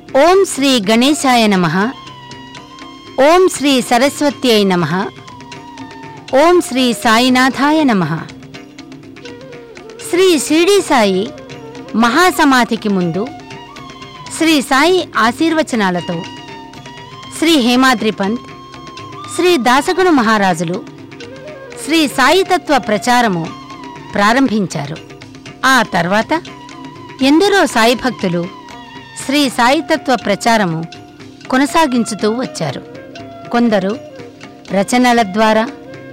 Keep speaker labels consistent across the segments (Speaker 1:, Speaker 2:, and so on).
Speaker 1: ఓం శ్రీ గణేశాయ నమ ఓం శ్రీ సరస్వత్యై నమ ఓం శ్రీ సాయినాథాయ నమ శ్రీ షిరిడి సాయి మహాసమాధికి ముందు శ్రీ సాయి ఆశీర్వచనాలతో శ్రీ హేమాద్రి పంత్ శ్రీ దాసగుణ మహారాజులు శ్రీ సాయితత్వ ప్రచారము ప్రారంభించారు ఆ తర్వాత ఎందరో సాయి భక్తులు శ్రీ సాయితత్వ ప్రచారము కొనసాగించుతూ వచ్చారు కొందరు రచనల ద్వారా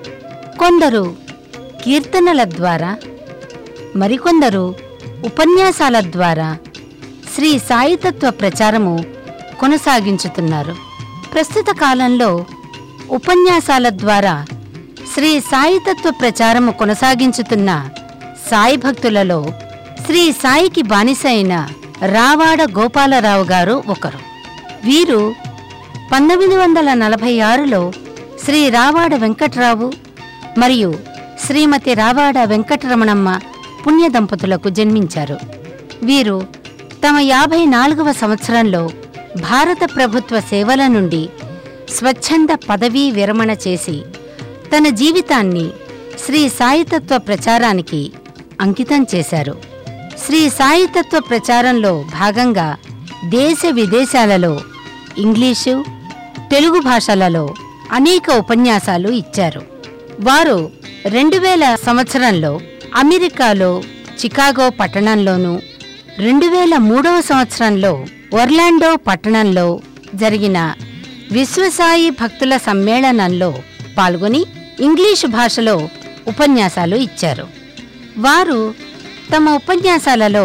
Speaker 1: కొందరు కీర్తనల ద్వారా మరికొందరు ఉపన్యాసాల ద్వారా శ్రీ సాయితత్వ ప్రచారము కొనసాగించుతున్నారు ప్రస్తుత కాలంలో ఉపన్యాసాల ద్వారా శ్రీ సాయితత్వ ప్రచారము కొనసాగించుతున్న సాయి భక్తులలో శ్రీ సాయికి బానిస అయిన రావాడ గోపాలరావు గారు ఒకరు వీరు పంతొమ్మిది వందల నలభై ఆరులో శ్రీ రావాడ వెంకట్రావు మరియు శ్రీమతి రావాడ వెంకటరమణమ్మ పుణ్య దంపతులకు జన్మించారు వీరు తమ యాభై నాలుగవ సంవత్సరంలో భారత ప్రభుత్వ సేవల నుండి స్వచ్ఛంద పదవీ విరమణ చేసి తన జీవితాన్ని శ్రీ సాయితత్వ ప్రచారానికి అంకితం చేశారు శ్రీ సాయితత్వ ప్రచారంలో భాగంగా దేశ విదేశాలలో ఇంగ్లీషు తెలుగు భాషలలో అనేక ఉపన్యాసాలు ఇచ్చారు వారు రెండు వేల సంవత్సరంలో అమెరికాలో చికాగో పట్టణంలోనూ రెండు వేల మూడవ సంవత్సరంలో ఒర్లాండో పట్టణంలో జరిగిన విశ్వసాయి భక్తుల సమ్మేళనంలో పాల్గొని ఇంగ్లీషు భాషలో ఉపన్యాసాలు ఇచ్చారు వారు తమ ఉపన్యాసాలలో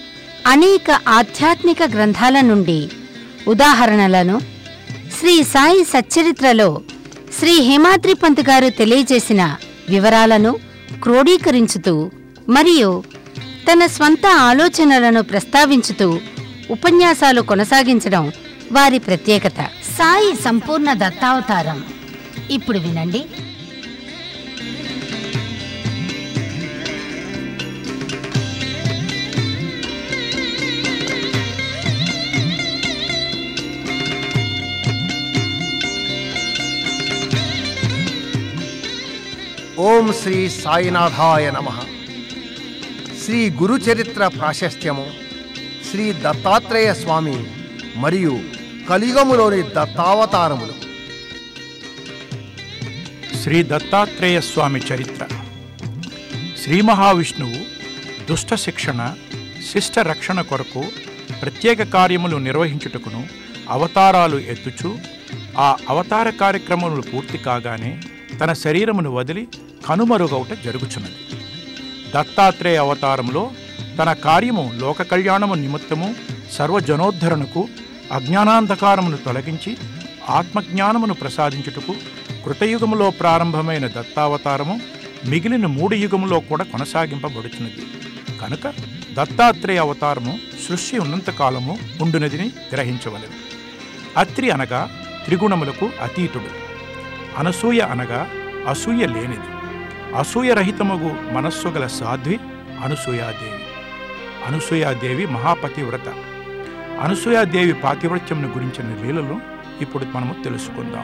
Speaker 1: అనేక ఆధ్యాత్మిక గ్రంథాల నుండి ఉదాహరణలను శ్రీ సాయి సచ్చరిత్రలో శ్రీ హేమాద్రి పంత్ గారు తెలియజేసిన వివరాలను క్రోడీకరించుతూ మరియు తన స్వంత ఆలోచనలను ప్రస్తావించుతూ ఉపన్యాసాలు కొనసాగించడం వారి ప్రత్యేకత సాయి సంపూర్ణ దత్తావతారం ఇప్పుడు వినండి
Speaker 2: ఓం శ్రీ సాయినాథాయ నమ శ్రీ గురు చరిత్ర ప్రాశస్త్యము శ్రీ దత్తాత్రేయ స్వామి మరియు కలియుగములోని దత్తావతారములు
Speaker 3: శ్రీ దత్తాత్రేయ స్వామి చరిత్ర శ్రీ మహావిష్ణువు దుష్ట శిక్షణ శిష్ట రక్షణ కొరకు ప్రత్యేక కార్యములు నిర్వహించుటకును అవతారాలు ఎత్తుచు ఆ అవతార కార్యక్రమములు పూర్తి కాగానే తన శరీరమును వదిలి కనుమరుగవుట జరుగుచున్నది దత్తాత్రేయ అవతారంలో తన కార్యము లోక కళ్యాణము నిమిత్తము సర్వజనోద్ధరణకు అజ్ఞానాంధకారమును తొలగించి ఆత్మజ్ఞానమును ప్రసాదించుటకు కృతయుగములో ప్రారంభమైన దత్తావతారము మిగిలిన మూడు యుగములో కూడా కొనసాగింపబడుచున్నది కనుక దత్తాత్రేయ అవతారము సృష్టి ఉన్నంతకాలము ఉండునదిని గ్రహించవలెను అత్రి అనగా త్రిగుణములకు అతీతుడు అనసూయ అనగా అసూయ లేనిది అసూయరహితముగు మనస్సు గల సాధ్వి అనసూయాదేవి అనసూయాదేవి మహాపతివ్రత అనసూయాదేవి పాతివ్రత్యమును గురించిన లీలలు ఇప్పుడు మనము తెలుసుకుందాం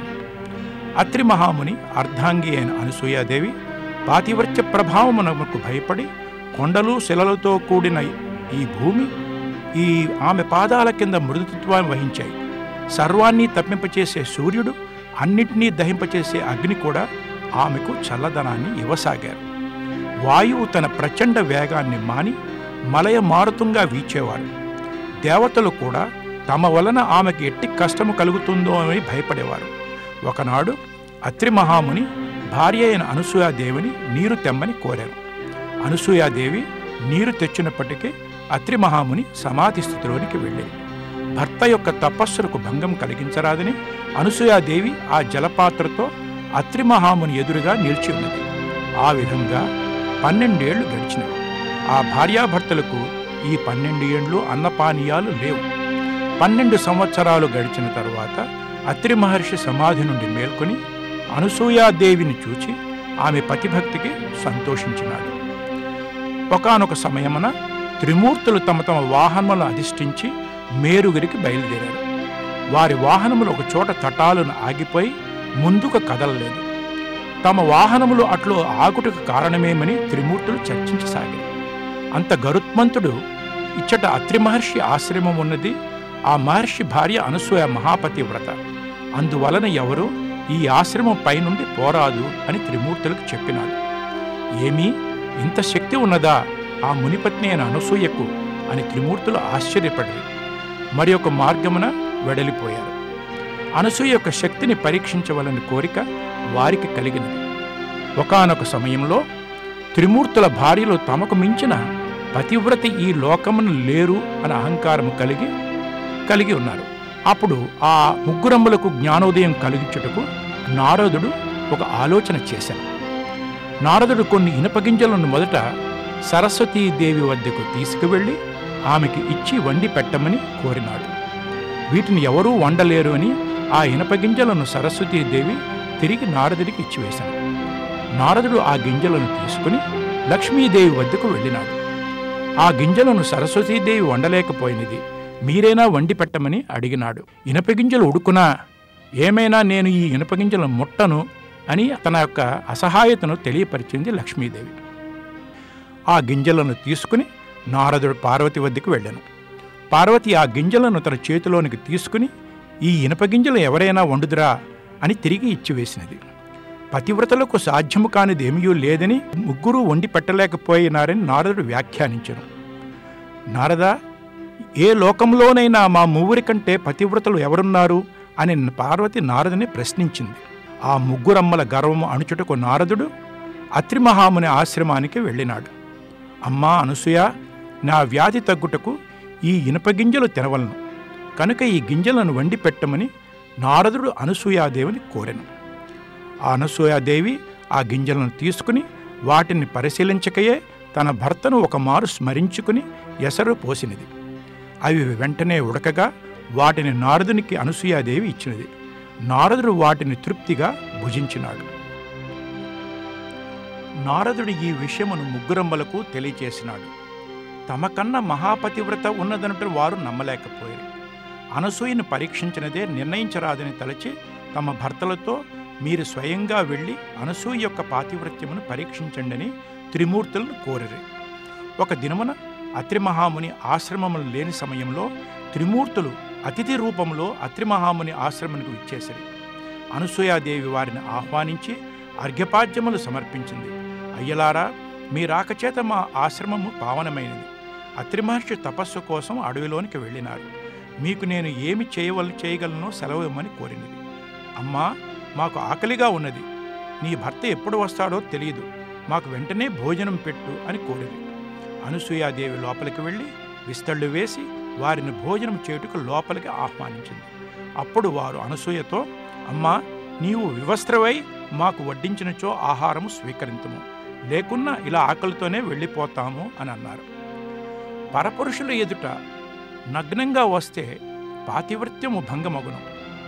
Speaker 3: అత్రి మహాముని అర్ధాంగి అయిన అనసూయాదేవి పాతివ్రత్య ప్రభావమునకు భయపడి కొండలు శిలలతో కూడిన ఈ భూమి ఈ ఆమె పాదాల కింద మృదుత్వాన్ని వహించాయి సర్వాన్ని తప్పింపచేసే సూర్యుడు అన్నిటినీ దహింపచేసే అగ్ని కూడా ఆమెకు చల్లదనాన్ని ఇవ్వసాగారు వాయువు తన ప్రచండ వేగాన్ని మాని మలయ మారుతంగా వీచేవాడు దేవతలు కూడా తమ వలన ఆమెకి ఎట్టి కష్టము కలుగుతుందో అని భయపడేవారు ఒకనాడు అత్రి మహాముని భార్య అయిన అనసూయాదేవిని నీరు తెమ్మని కోరారు అనసూయాదేవి నీరు తెచ్చినప్పటికీ అత్రి మహాముని సమాధి స్థితిలోనికి వెళ్ళింది భర్త యొక్క తపస్సులకు భంగం కలిగించరాదని అనసూయాదేవి ఆ జలపాత్రతో అత్రి మహాముని ఎదురుగా నిలిచి ఉన్నది ఆ విధంగా పన్నెండేళ్లు గడిచినవి ఆ భార్యాభర్తలకు ఈ పన్నెండు ఏండ్లు అన్నపానీయాలు లేవు పన్నెండు సంవత్సరాలు గడిచిన తరువాత అత్రి మహర్షి సమాధి నుండి మేల్కొని అనసూయాదేవిని చూచి ఆమె పతిభక్తికి సంతోషించినాడు ఒకానొక సమయమున త్రిమూర్తులు తమ తమ వాహనములను అధిష్ఠించి మేరుగురికి బయలుదేరారు వారి వాహనములు ఒక చోట తటాలను ఆగిపోయి ముందుకు కదలలేదు తమ వాహనములు అట్లు ఆగుటకు కారణమేమని త్రిమూర్తులు చర్చించసాగారు అంత గరుత్మంతుడు ఇచ్చట అత్రి మహర్షి ఆశ్రమం ఉన్నది ఆ మహర్షి భార్య అనసూయ మహాపతి వ్రత అందువలన ఎవరు ఈ ఆశ్రమం పైనుండి పోరాదు అని త్రిమూర్తులకు చెప్పినాడు ఏమీ ఇంత శక్తి ఉన్నదా ఆ మునిపత్ని అయిన అనసూయకు అని త్రిమూర్తులు ఆశ్చర్యపడి మరి ఒక మార్గమున వెడలిపోయారు అనసూయ యొక్క శక్తిని పరీక్షించవలని కోరిక వారికి కలిగినది ఒకానొక సమయంలో త్రిమూర్తుల భార్యలు తమకు మించిన పతివ్రత ఈ లోకమును లేరు అని అహంకారం కలిగి కలిగి ఉన్నారు అప్పుడు ఆ ముగ్గురమ్మలకు జ్ఞానోదయం కలిగించుటకు నారదుడు ఒక ఆలోచన చేశాడు నారదుడు కొన్ని ఇనపగింజలను మొదట సరస్వతీదేవి వద్దకు తీసుకువెళ్ళి ఆమెకి ఇచ్చి వండి పెట్టమని కోరినాడు వీటిని ఎవరూ వండలేరు అని ఆ ఇనపగింజలను సరస్వతీదేవి తిరిగి నారదుడికి ఇచ్చివేశాడు నారదుడు ఆ గింజలను తీసుకుని లక్ష్మీదేవి వద్దకు వెళ్ళినాడు ఆ గింజలను సరస్వతీదేవి వండలేకపోయినది మీరైనా వండి పెట్టమని అడిగినాడు ఇనపగింజలు ఉడుకునా ఏమైనా నేను ఈ ఇనపగింజలను ముట్టను అని తన యొక్క అసహాయతను తెలియపరిచింది లక్ష్మీదేవి ఆ గింజలను తీసుకుని నారదుడు పార్వతి వద్దకు వెళ్ళాను పార్వతి ఆ గింజలను తన చేతిలోనికి తీసుకుని ఈ ఇనపగింజలు ఎవరైనా వండుదురా అని తిరిగి ఇచ్చివేసినది పతివ్రతలకు సాధ్యము కానిది ఏమీ లేదని ముగ్గురు వండి పెట్టలేకపోయినారని నారదుడు వ్యాఖ్యానించను నారద ఏ లోకంలోనైనా మా ముగ్గురి కంటే పతివ్రతలు ఎవరున్నారు అని పార్వతి నారదుని ప్రశ్నించింది ఆ ముగ్గురమ్మల గర్వము అణుచుటకు నారదుడు అత్రి మహాముని ఆశ్రమానికి వెళ్ళినాడు అమ్మా అనసూయ నా వ్యాధి తగ్గుటకు ఈ ఇనుప గింజలు తినవలను కనుక ఈ గింజలను వండి పెట్టమని నారదుడు అనసూయాదేవిని కోరెను ఆ అనసూయాదేవి ఆ గింజలను తీసుకుని వాటిని పరిశీలించకయే తన భర్తను ఒక మారు స్మరించుకుని ఎసరు పోసినది అవి వెంటనే ఉడకగా వాటిని నారదునికి అనసూయాదేవి ఇచ్చినది నారదుడు వాటిని తృప్తిగా భుజించినాడు నారదుడు ఈ విషయమును ముగ్గురమ్మలకు తెలియచేసినాడు తమకన్నా మహాపతివ్రత ఉన్నదనట వారు నమ్మలేకపోయారు అనసూయను పరీక్షించినదే నిర్ణయించరాదని తలచి తమ భర్తలతో మీరు స్వయంగా వెళ్ళి అనసూయ యొక్క పాతివ్రత్యమును పరీక్షించండి త్రిమూర్తులను కోరిరి ఒక దినమున అత్రి మహాముని ఆశ్రమములు లేని సమయంలో త్రిమూర్తులు అతిథి రూపంలో అత్రి మహాముని ఆశ్రమానికి ఇచ్చేసరి అనసూయాదేవి వారిని ఆహ్వానించి అర్ఘ్యపాద్యములు సమర్పించింది అయ్యలారా మీ రాకచేత మా ఆశ్రమము పావనమైనది అత్రి మహర్షి తపస్సు కోసం అడవిలోనికి వెళ్ళినారు మీకు నేను ఏమి చేయవల్ చేయగలనో సెలవు ఇమ్మని కోరినది అమ్మా మాకు ఆకలిగా ఉన్నది నీ భర్త ఎప్పుడు వస్తాడో తెలియదు మాకు వెంటనే భోజనం పెట్టు అని కోరింది అనసూయాదేవి లోపలికి వెళ్ళి విస్తళ్ళు వేసి వారిని భోజనం చేయుటకు లోపలికి ఆహ్వానించింది అప్పుడు వారు అనసూయతో అమ్మా నీవు వివస్త్రవై మాకు వడ్డించినచో ఆహారము స్వీకరించము లేకున్నా ఇలా ఆకలితోనే వెళ్ళిపోతాము అని అన్నారు పరపురుషుల ఎదుట నగ్నంగా వస్తే పాతివృత్యము భంగమగును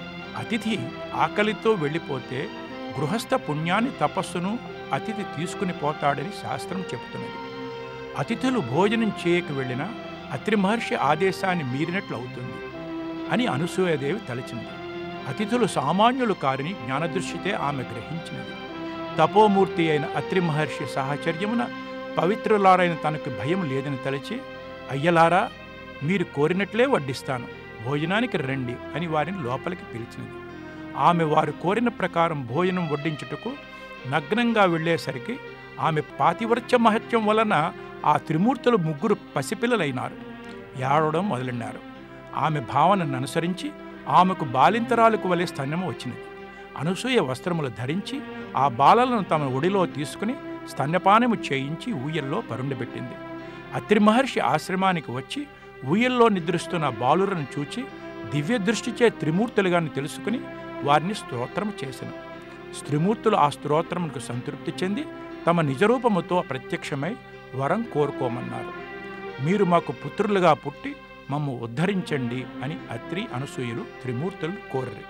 Speaker 3: అతిథి ఆకలితో వెళ్ళిపోతే గృహస్థ పుణ్యాన్ని తపస్సును అతిథి తీసుకుని పోతాడని శాస్త్రం చెబుతున్నది అతిథులు భోజనం చేయక వెళ్ళినా అత్రి మహర్షి ఆదేశాన్ని మీరినట్లు అవుతుంది అని అనసూయదేవి తలచింది అతిథులు సామాన్యులు కారని జ్ఞానదృష్టితే ఆమె గ్రహించినది తపోమూర్తి అయిన అత్రి మహర్షి సాహచర్యమున పవిత్రులారైన తనకు భయం లేదని తలచి అయ్యలారా మీరు కోరినట్లే వడ్డిస్తాను భోజనానికి రండి అని వారిని లోపలికి పిలిచినది ఆమె వారు కోరిన ప్రకారం భోజనం వడ్డించుటకు నగ్నంగా వెళ్ళేసరికి ఆమె పాతివర్చ మహత్యం వలన ఆ త్రిమూర్తులు ముగ్గురు పసిపిల్లలైనారు ఏడవడం మొదలెన్నారు ఆమె భావనను అనుసరించి ఆమెకు బాలింతరాలకు వలె స్తన్యము వచ్చినది అనసూయ వస్త్రములు ధరించి ఆ బాలలను తమ ఒడిలో తీసుకుని స్తన్యపానము చేయించి ఊయల్లో పరుండబెట్టింది అత్రి మహర్షి ఆశ్రమానికి వచ్చి ఊయల్లో నిద్రిస్తున్న బాలురను చూచి దివ్య దృష్టిచే త్రిమూర్తులుగాని తెలుసుకుని వారిని స్తోత్రం చేసిన స్త్రీమూర్తులు ఆ స్తోత్రములకు సంతృప్తి చెంది తమ నిజరూపముతో ప్రత్యక్షమై వరం కోరుకోమన్నారు మీరు మాకు పుత్రులుగా పుట్టి మమ్ము ఉద్ధరించండి అని అత్రి అనసూయలు త్రిమూర్తులు కోర్రి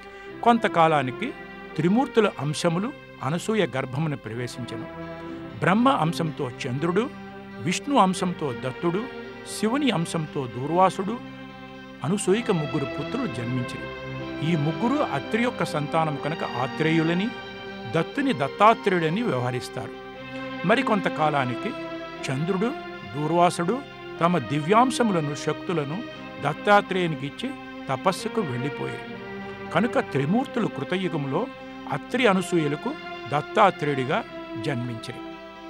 Speaker 3: కొంతకాలానికి త్రిమూర్తుల అంశములు అనసూయ గర్భమును ప్రవేశించను బ్రహ్మ అంశంతో చంద్రుడు విష్ణు అంశంతో దత్తుడు శివుని అంశంతో దూర్వాసుడు అనసూయిక ముగ్గురు పుత్రులు జన్మించిరి ఈ ముగ్గురు అత్రి యొక్క సంతానం కనుక ఆత్రేయులని దత్తుని దత్తాత్రేయుడని వ్యవహరిస్తారు మరికొంతకాలానికి చంద్రుడు దూర్వాసుడు తమ దివ్యాంశములను శక్తులను దత్తాత్రేయునికి ఇచ్చి తపస్సుకు వెళ్ళిపోయారు కనుక త్రిమూర్తులు కృతయుగంలో అత్రి అనసూయలకు దత్తాత్రేయుడిగా జన్మించిరి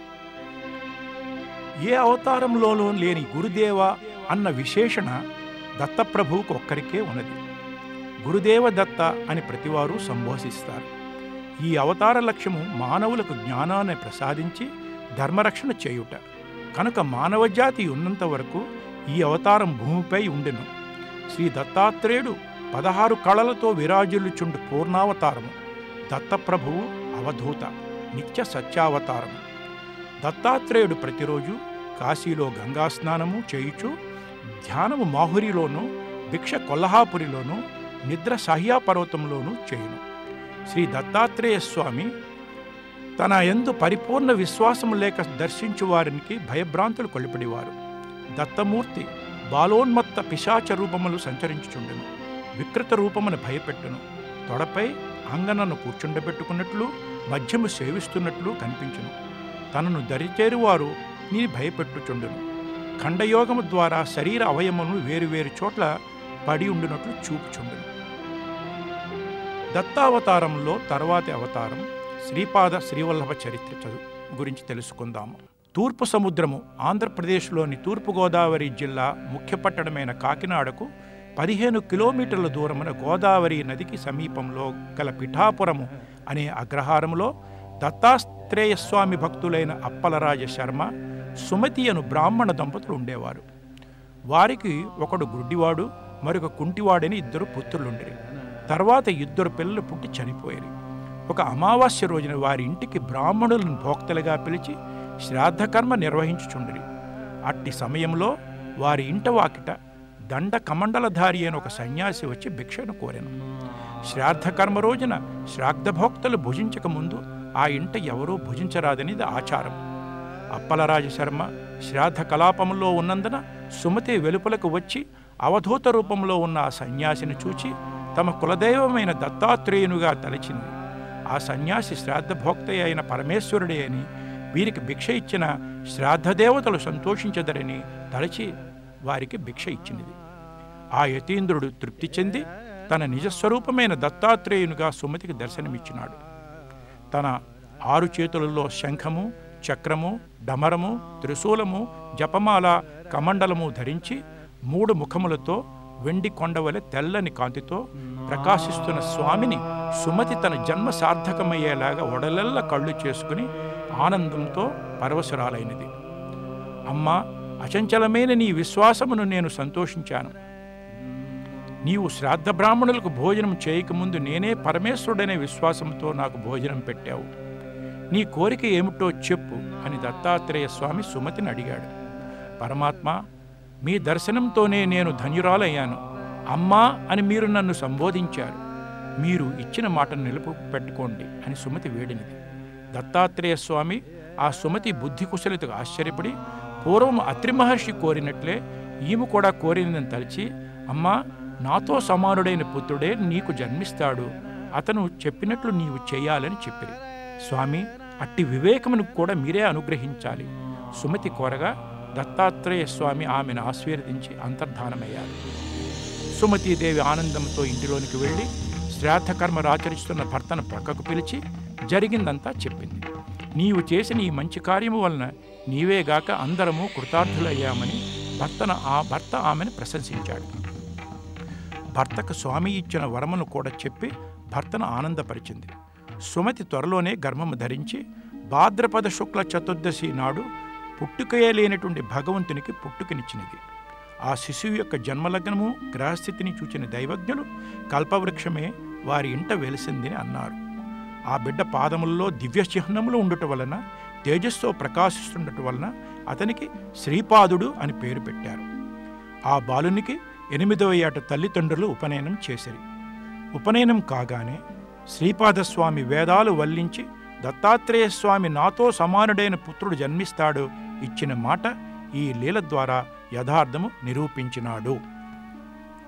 Speaker 3: ఏ అవతారంలోనూ లేని గురుదేవ అన్న విశేషణ దత్తప్రభువుకు ఒక్కరికే ఉన్నది గురుదేవ దత్త అని ప్రతివారు సంబోధిస్తారు ఈ అవతార లక్ష్యము మానవులకు జ్ఞానాన్ని ప్రసాదించి ధర్మరక్షణ చేయుట కనుక మానవజాతి ఉన్నంత వరకు ఈ అవతారం భూమిపై ఉండెను శ్రీ దత్తాత్రేయుడు పదహారు కళలతో విరాజులుచుండు పూర్ణావతారము దత్తప్రభువు అవధూత నిత్య సత్యావతారము దత్తాత్రేయుడు ప్రతిరోజు కాశీలో గంగా స్నానము చేయుచు ధ్యానము మాహురిలోను భిక్ష కొల్హాపురిలోను నిద్ర సహ్యా పర్వతంలోనూ చేయును శ్రీ దత్తాత్రేయ స్వామి తన ఎందు పరిపూర్ణ విశ్వాసము లేక దర్శించు వారికి భయభ్రాంతులు కొలిపడివారు దత్తమూర్తి బాలోన్మత్త పిశాచ రూపములు సంచరించుచుండెను వికృత రూపమును భయపెట్టును తొడపై అంగనను కూర్చుండబెట్టుకున్నట్లు మధ్యము సేవిస్తున్నట్లు కనిపించును తనను దరిచేరువారు నీ భయపెట్టుచుండును ఖండయోగము ద్వారా శరీర అవయవములు వేరువేరు చోట్ల పడి ఉండినట్లు చూపుచుండును దత్తావతారంలో తర్వాతి అవతారం శ్రీపాద శ్రీవల్లభ చరిత్ర చదువు గురించి తెలుసుకుందాము తూర్పు సముద్రము ఆంధ్రప్రదేశ్లోని తూర్పుగోదావరి జిల్లా ముఖ్య పట్టణమైన కాకినాడకు పదిహేను కిలోమీటర్ల దూరమున గోదావరి నదికి సమీపంలో గల పిఠాపురము అనే అగ్రహారంలో దత్తాత్రేయ స్వామి భక్తులైన అప్పలరాజ శర్మ సుమతి అను బ్రాహ్మణ దంపతులు ఉండేవారు వారికి ఒకడు గుడ్డివాడు మరొక కుంటివాడని ఇద్దరు పుత్రులుండిరి తర్వాత ఇద్దరు పిల్లలు పుట్టి చనిపోయారు ఒక అమావాస్య రోజున వారి ఇంటికి బ్రాహ్మణులను భోక్తలుగా పిలిచి శ్రాద్ధకర్మ నిర్వహించుచుండిరి అట్టి సమయంలో వారి ఇంట వాకిట దండ కమండలధారి అయిన ఒక సన్యాసి వచ్చి భిక్షను కోరెను శ్రాద్ధకర్మ రోజున శ్రాద్ధభోక్తలు భుజించక ముందు ఆ ఇంట ఎవరూ భుజించరాదనేది ఆచారం అప్పలరాజ శర్మ శ్రాద్ధ కలాపంలో ఉన్నందున సుమతి వెలుపలకు వచ్చి అవధూత రూపంలో ఉన్న ఆ సన్యాసిని చూచి తమ కులదైవమైన దత్తాత్రేయునుగా తలచింది ఆ సన్యాసి శ్రాద్ధభోక్త అయిన పరమేశ్వరుడే అని వీరికి భిక్ష ఇచ్చిన శ్రాద్ధదేవతలు సంతోషించదరని తలచి వారికి భిక్ష ఇచ్చినది ఆ యతీంద్రుడు తృప్తి చెంది తన నిజస్వరూపమైన దత్తాత్రేయునిగా సుమతికి దర్శనమిచ్చినాడు తన ఆరు చేతులలో శంఖము చక్రము డమరము త్రిశూలము జపమాల కమండలము ధరించి మూడు ముఖములతో వెండి కొండవలె తెల్లని కాంతితో ప్రకాశిస్తున్న స్వామిని సుమతి తన జన్మ సార్థకమయ్యేలాగా ఒడలెల్ల కళ్ళు చేసుకుని ఆనందంతో పరవశురాలైనది అమ్మా అచంచలమైన నీ విశ్వాసమును నేను సంతోషించాను నీవు శ్రాద్ధ బ్రాహ్మణులకు భోజనం చేయకముందు నేనే పరమేశ్వరుడనే విశ్వాసంతో నాకు భోజనం పెట్టావు నీ కోరిక ఏమిటో చెప్పు అని దత్తాత్రేయ స్వామి సుమతిని అడిగాడు పరమాత్మ మీ దర్శనంతోనే నేను ధన్యురాలయ్యాను అమ్మా అని మీరు నన్ను సంబోధించారు మీరు ఇచ్చిన మాటను నిలుపు పెట్టుకోండి అని సుమతి వేడినది దత్తాత్రేయ స్వామి ఆ సుమతి బుద్ధి కుశలితకు ఆశ్చర్యపడి పూర్వం అత్రి మహర్షి కోరినట్లే ఈమె కూడా కోరినదని తలిచి అమ్మా నాతో సమానుడైన పుత్రుడే నీకు జన్మిస్తాడు అతను చెప్పినట్లు నీవు చేయాలని చెప్పిరి స్వామి అట్టి వివేకమును కూడా మీరే అనుగ్రహించాలి సుమతి కోరగా దత్తాత్రేయ స్వామి ఆమెను ఆశీర్వదించి అంతర్ధానమయ్యారు సుమతీదేవి ఆనందంతో ఇంటిలోనికి వెళ్ళి శ్రాద్ధకర్మ ఆచరిస్తున్న భర్తను ప్రక్కకు పిలిచి జరిగిందంతా చెప్పింది నీవు చేసిన ఈ మంచి కార్యము వలన నీవేగాక అందరము కృతార్థులయ్యామని భర్తను ఆ భర్త ఆమెను ప్రశంసించాడు భర్తకు స్వామి ఇచ్చిన వరమును కూడా చెప్పి భర్తను ఆనందపరిచింది సుమతి త్వరలోనే గర్భము ధరించి భాద్రపద శుక్ల చతుర్దశి నాడు పుట్టుకయే లేనటువంటి భగవంతునికి పుట్టుకనిచ్చినది ఆ శిశువు యొక్క జన్మలగ్నము గ్రహస్థితిని చూచిన దైవజ్ఞులు కల్పవృక్షమే వారి ఇంట వెలిసిందని అన్నారు ఆ బిడ్డ పాదములలో దివ్య చిహ్నములు ఉండుట వలన తేజస్తో ప్రకాశిస్తుండట వలన అతనికి శ్రీపాదుడు అని పేరు పెట్టారు ఆ బాలునికి ఎనిమిదవ ఏట తల్లిదండ్రులు ఉపనయనం చేసిరి ఉపనయనం కాగానే శ్రీపాదస్వామి వేదాలు వల్లించి దత్తాత్రేయ స్వామి నాతో సమానుడైన పుత్రుడు జన్మిస్తాడు ఇచ్చిన మాట ఈ లీల ద్వారా యథార్థము నిరూపించినాడు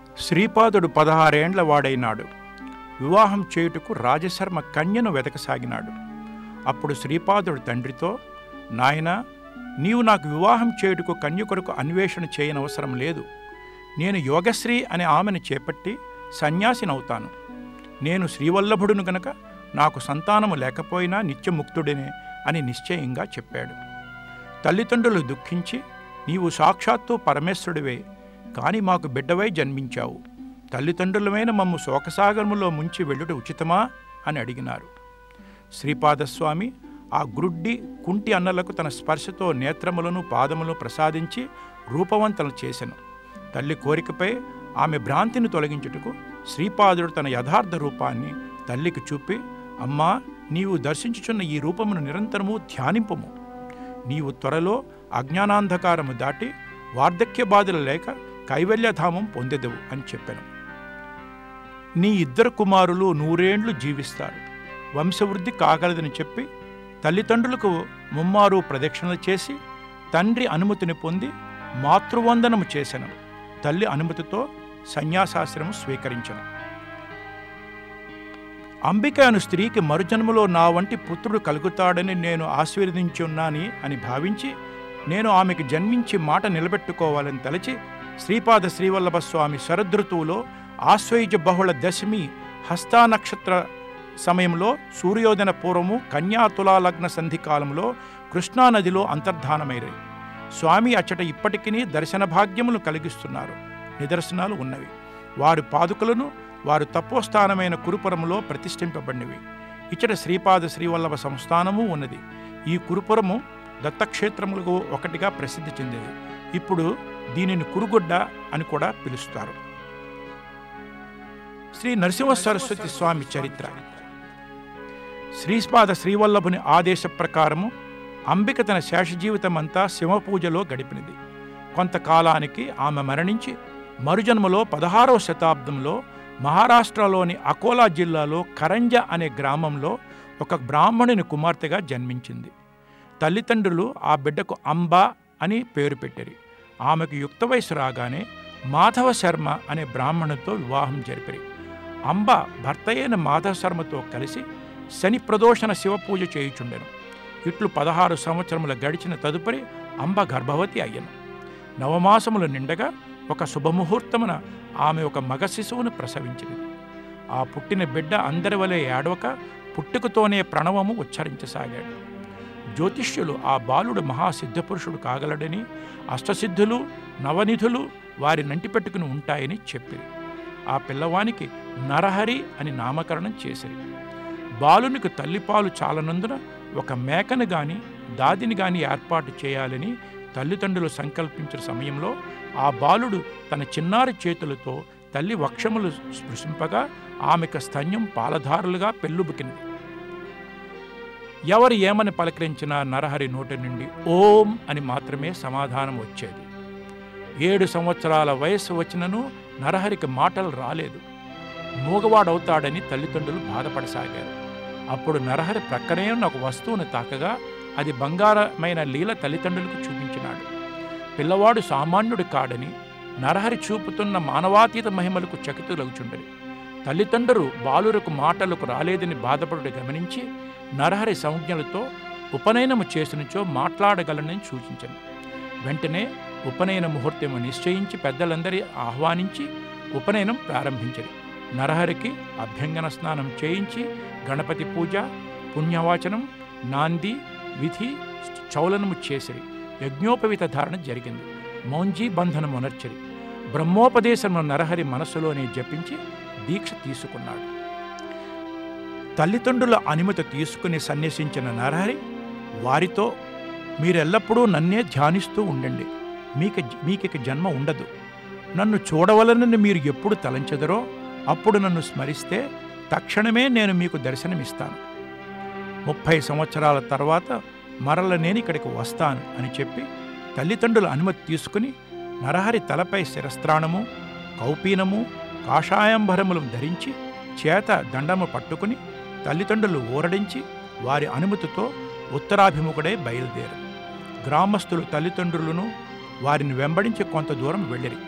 Speaker 3: శ్రీపాదుడు పదహారేండ్ల వాడైనాడు వివాహం చేయుటకు రాజశర్మ కన్యను వెతకసాగినాడు అప్పుడు శ్రీపాదుడు తండ్రితో నాయనా నీవు నాకు వివాహం చేయుటకు కన్య కొరకు అన్వేషణ చేయనవసరం లేదు నేను యోగశ్రీ అనే ఆమెను చేపట్టి సన్యాసినవుతాను నేను శ్రీవల్లభుడును గనక నాకు సంతానము లేకపోయినా నిత్యముక్తుడినే అని నిశ్చయంగా చెప్పాడు తల్లిదండ్రులు దుఃఖించి నీవు సాక్షాత్తు పరమేశ్వరుడివే కాని మాకు బిడ్డవై జన్మించావు తల్లిదండ్రులమైన మమ్ము శోకసాగరములో ముంచి వెళ్ళుట ఉచితమా అని అడిగినారు శ్రీపాదస్వామి ఆ గ్రుడ్డి కుంటి అన్నలకు తన స్పర్శతో నేత్రములను పాదములను ప్రసాదించి రూపవంతలు చేసెను తల్లి కోరికపై ఆమె భ్రాంతిని తొలగించుటకు శ్రీపాదుడు తన యథార్థ రూపాన్ని తల్లికి చూపి అమ్మా నీవు దర్శించుచున్న ఈ రూపమును నిరంతరము ధ్యానింపము నీవు త్వరలో అజ్ఞానాంధకారము దాటి వార్ధక్య బాధలు లేక కైవల్యధామం పొందెదవు అని చెప్పాను నీ ఇద్దరు కుమారులు నూరేండ్లు జీవిస్తారు వంశవృద్ధి కాగలదని చెప్పి తల్లిదండ్రులకు ముమ్మారు ప్రదక్షిణలు చేసి తండ్రి అనుమతిని పొంది మాతృవందనము చేసెను తల్లి అనుమతితో సన్యాసాశ్రమం స్వీకరించను అంబిక అను స్త్రీకి మరుజన్మలో నా వంటి పుత్రుడు కలుగుతాడని నేను ఆశీర్వదించున్నాని అని భావించి నేను ఆమెకు జన్మించి మాట నిలబెట్టుకోవాలని తలచి శ్రీపాద శ్రీవల్లభ స్వామి శరదృతువులో ఆశ్వయుజ బహుళ దశమి హస్తా నక్షత్ర సమయంలో సూర్యోదన పూర్వము కన్యా తులాలగ్న సంధి కాలంలో కృష్ణానదిలో అంతర్ధానమైనవి స్వామి అచ్చట ఇప్పటికీ దర్శన భాగ్యములు కలిగిస్తున్నారు నిదర్శనాలు ఉన్నవి వారి పాదుకలను వారు తపోస్థానమైన కురుపురములో ప్రతిష్ఠింపబడినవి ఇచ్చట శ్రీపాద శ్రీవల్లభ సంస్థానము ఉన్నది ఈ కురుపురము దత్తక్షేత్రములకు ఒకటిగా ప్రసిద్ధి చెందేది ఇప్పుడు దీనిని కురుగుడ్డ అని కూడా పిలుస్తారు శ్రీ నరసింహ సరస్వతి స్వామి చరిత్ర శ్రీపాద శ్రీవల్లభుని ఆదేశ ప్రకారము అంబిక తన శేష జీవితమంతా శివపూజలో గడిపినది కొంతకాలానికి ఆమె మరణించి మరుజన్మలో పదహారవ శతాబ్దంలో మహారాష్ట్రలోని అకోలా జిల్లాలో కరంజ అనే గ్రామంలో ఒక బ్రాహ్మణుని కుమార్తెగా జన్మించింది తల్లిదండ్రులు ఆ బిడ్డకు అంబా అని పేరు పెట్టారు ఆమెకు యుక్త వయసు రాగానే మాధవ శర్మ అనే బ్రాహ్మణుతో వివాహం జరిపిరి అంబ భర్త అయిన మాధవ శర్మతో కలిసి శని ప్రదోషణ శివపూజ చేయుచుండెను ఇట్లు పదహారు సంవత్సరముల గడిచిన తదుపరి అంబ గర్భవతి అయ్యను నవమాసములు నిండగా ఒక శుభముహూర్తమున ఆమె ఒక మగ శిశువును ప్రసవించింది ఆ పుట్టిన బిడ్డ అందరి వలె ఏడవక పుట్టుకతోనే ప్రణవము ఉచ్చరించసాగాడు జ్యోతిష్యులు ఆ బాలుడు మహాసిద్ధపురుషుడు కాగలడని అష్టసిద్ధులు నవనిధులు వారి నంటిపెట్టుకుని ఉంటాయని చెప్పిరి ఆ పిల్లవానికి నరహరి అని నామకరణం చేసిరి బాలునికి తల్లిపాలు చాలనందున ఒక మేకను గాని దాదిని గాని ఏర్పాటు చేయాలని తల్లిదండ్రులు సంకల్పించిన సమయంలో ఆ బాలుడు తన చిన్నారి చేతులతో తల్లి వక్షములు స్పృశింపగా ఆమెకు స్తన్యం పాలధారులుగా పెళ్ళుబుకినది ఎవరు ఏమని పలకరించినా నరహరి నోటి నుండి ఓం అని మాత్రమే సమాధానం వచ్చేది ఏడు సంవత్సరాల వయస్సు వచ్చినను నరహరికి మాటలు రాలేదు మూగవాడవుతాడని తల్లిదండ్రులు బాధపడసాగారు అప్పుడు నరహరి ప్రక్కనే ఉన్న ఒక వస్తువును తాకగా అది బంగారమైన లీల తల్లిదండ్రులకు చూపించినాడు పిల్లవాడు సామాన్యుడు కాడని నరహరి చూపుతున్న మానవాతీత మహిమలకు చకితులగుచుండని తల్లిదండ్రులు బాలురకు మాటలకు రాలేదని బాధపడుడు గమనించి నరహరి సంజ్ఞలతో ఉపనయనము చేసినచో మాట్లాడగలనని సూచించను వెంటనే ఉపనయన ముహూర్తము నిశ్చయించి పెద్దలందరి ఆహ్వానించి ఉపనయనం ప్రారంభించరు నరహరికి అభ్యంగన స్నానం చేయించి గణపతి పూజ పుణ్యవాచనం నాంది విధి చౌలనము చేసిరి యజ్ఞోపవిత ధారణ జరిగింది మౌంజీ బంధనము అనర్చరి బ్రహ్మోపదేశము నరహరి మనస్సులోనే జపించి దీక్ష తీసుకున్నాడు తల్లిదండ్రుల అనుమతి తీసుకుని సన్యసించిన నరహరి వారితో మీరెల్లప్పుడూ నన్నే ధ్యానిస్తూ ఉండండి మీకు మీకిక జన్మ ఉండదు నన్ను చూడవలనని మీరు ఎప్పుడు తలంచెదరో అప్పుడు నన్ను స్మరిస్తే తక్షణమే నేను మీకు దర్శనమిస్తాను ముప్పై సంవత్సరాల తర్వాత మరల నేను ఇక్కడికి వస్తాను అని చెప్పి తల్లిదండ్రుల అనుమతి తీసుకుని నరహరి తలపై శిరస్త్రాణము కౌపీనము కాషాయంబరములు ధరించి చేత దండము పట్టుకుని తల్లిదండ్రులు ఊరడించి వారి అనుమతితో ఉత్తరాభిముఖుడై బయలుదేరు గ్రామస్తులు తల్లిదండ్రులను వారిని వెంబడించి కొంత దూరం వెళ్ళిరి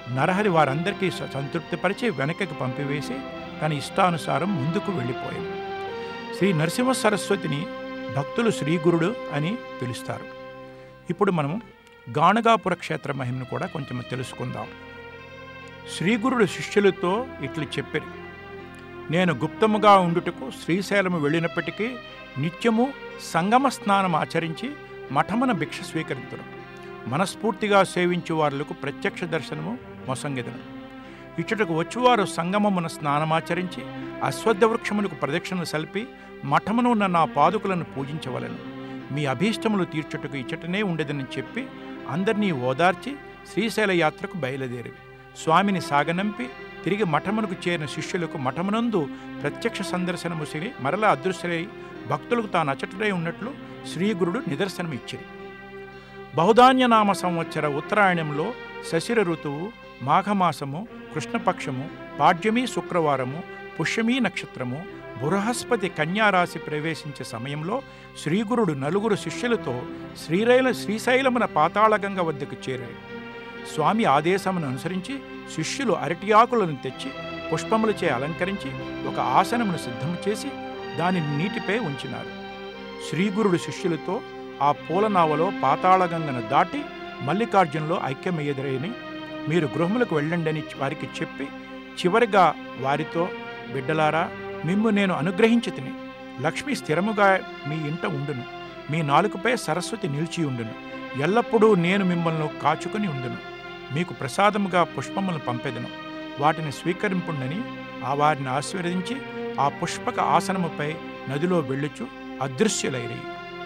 Speaker 3: నరహరి వారందరికీ స- సంతృప్తిపరిచి వెనకకి పంపివేసి తన ఇష్టానుసారం ముందుకు వెళ్ళిపోయాడు శ్రీ నరసింహ సరస్వతిని భక్తులు శ్రీగురుడు అని పిలుస్తారు ఇప్పుడు మనం గాణగాపుర క్షేత్ర మహిమను కూడా కొంచెం తెలుసుకుందాం శ్రీగురుడు శిష్యులతో ఇట్లు చెప్పిరి నేను గుప్తముగా ఉండుటకు శ్రీశైలము వెళ్ళినప్పటికీ నిత్యము సంగమ స్నానం ఆచరించి మఠమున భిక్ష స్వీకరించడం మనస్ఫూర్తిగా సేవించు వారులకు ప్రత్యక్ష దర్శనము మొసంగెదను ఇచ్చటకు వచ్చువారు సంగమమున స్నానమాచరించి అశ్వద్ధ వృక్షమునకు ప్రదక్షిణలు సల్పి మఠమును ఉన్న నా పాదుకులను పూజించవలను మీ అభీష్టములు తీర్చుటకు ఇచ్చటనే ఉండేదని చెప్పి అందరినీ ఓదార్చి శ్రీశైల యాత్రకు బయలుదేరివి స్వామిని సాగనంపి తిరిగి మఠమునకు చేరిన శిష్యులకు మఠమునందు ప్రత్యక్ష సందర్శనము సిరి మరలా అదృశ్యై భక్తులకు తాను అచటుడై ఉన్నట్లు శ్రీగురుడు నిదర్శనం ఇచ్చింది బహుధాన్యనామ సంవత్సర ఉత్తరాయణంలో శశిర ఋతువు మాఘమాసము కృష్ణపక్షము పాడ్యమీ శుక్రవారము పుష్యమీ నక్షత్రము బృహస్పతి కన్యారాశి ప్రవేశించే సమయంలో శ్రీగురుడు నలుగురు శిష్యులతో శ్రీశైల శ్రీశైలమున పాతాళగంగ వద్దకు చేరాడు స్వామి ఆదేశమును అనుసరించి శిష్యులు అరటి ఆకులను తెచ్చి పుష్పములచే అలంకరించి ఒక ఆసనమును సిద్ధము చేసి దానిని నీటిపై ఉంచినారు శ్రీగురుడు శిష్యులతో ఆ పూలనావలో పాతాళగంగను దాటి మల్లికార్జునలో ఐక్యమయ్యేదరని మీరు గృహములకు వెళ్ళండి అని వారికి చెప్పి చివరిగా వారితో బిడ్డలారా మిమ్ము నేను అనుగ్రహించి తిని లక్ష్మి స్థిరముగా మీ ఇంట ఉండును మీ నాలుకపై సరస్వతి నిలిచి ఉండును ఎల్లప్పుడూ నేను మిమ్మల్ని కాచుకుని ఉండును మీకు ప్రసాదముగా పుష్పములను పంపెదను వాటిని స్వీకరింపుండని ఆ వారిని ఆశీర్వదించి ఆ పుష్పక ఆసనముపై నదిలో వెళ్ళుచు అదృశ్యులైరి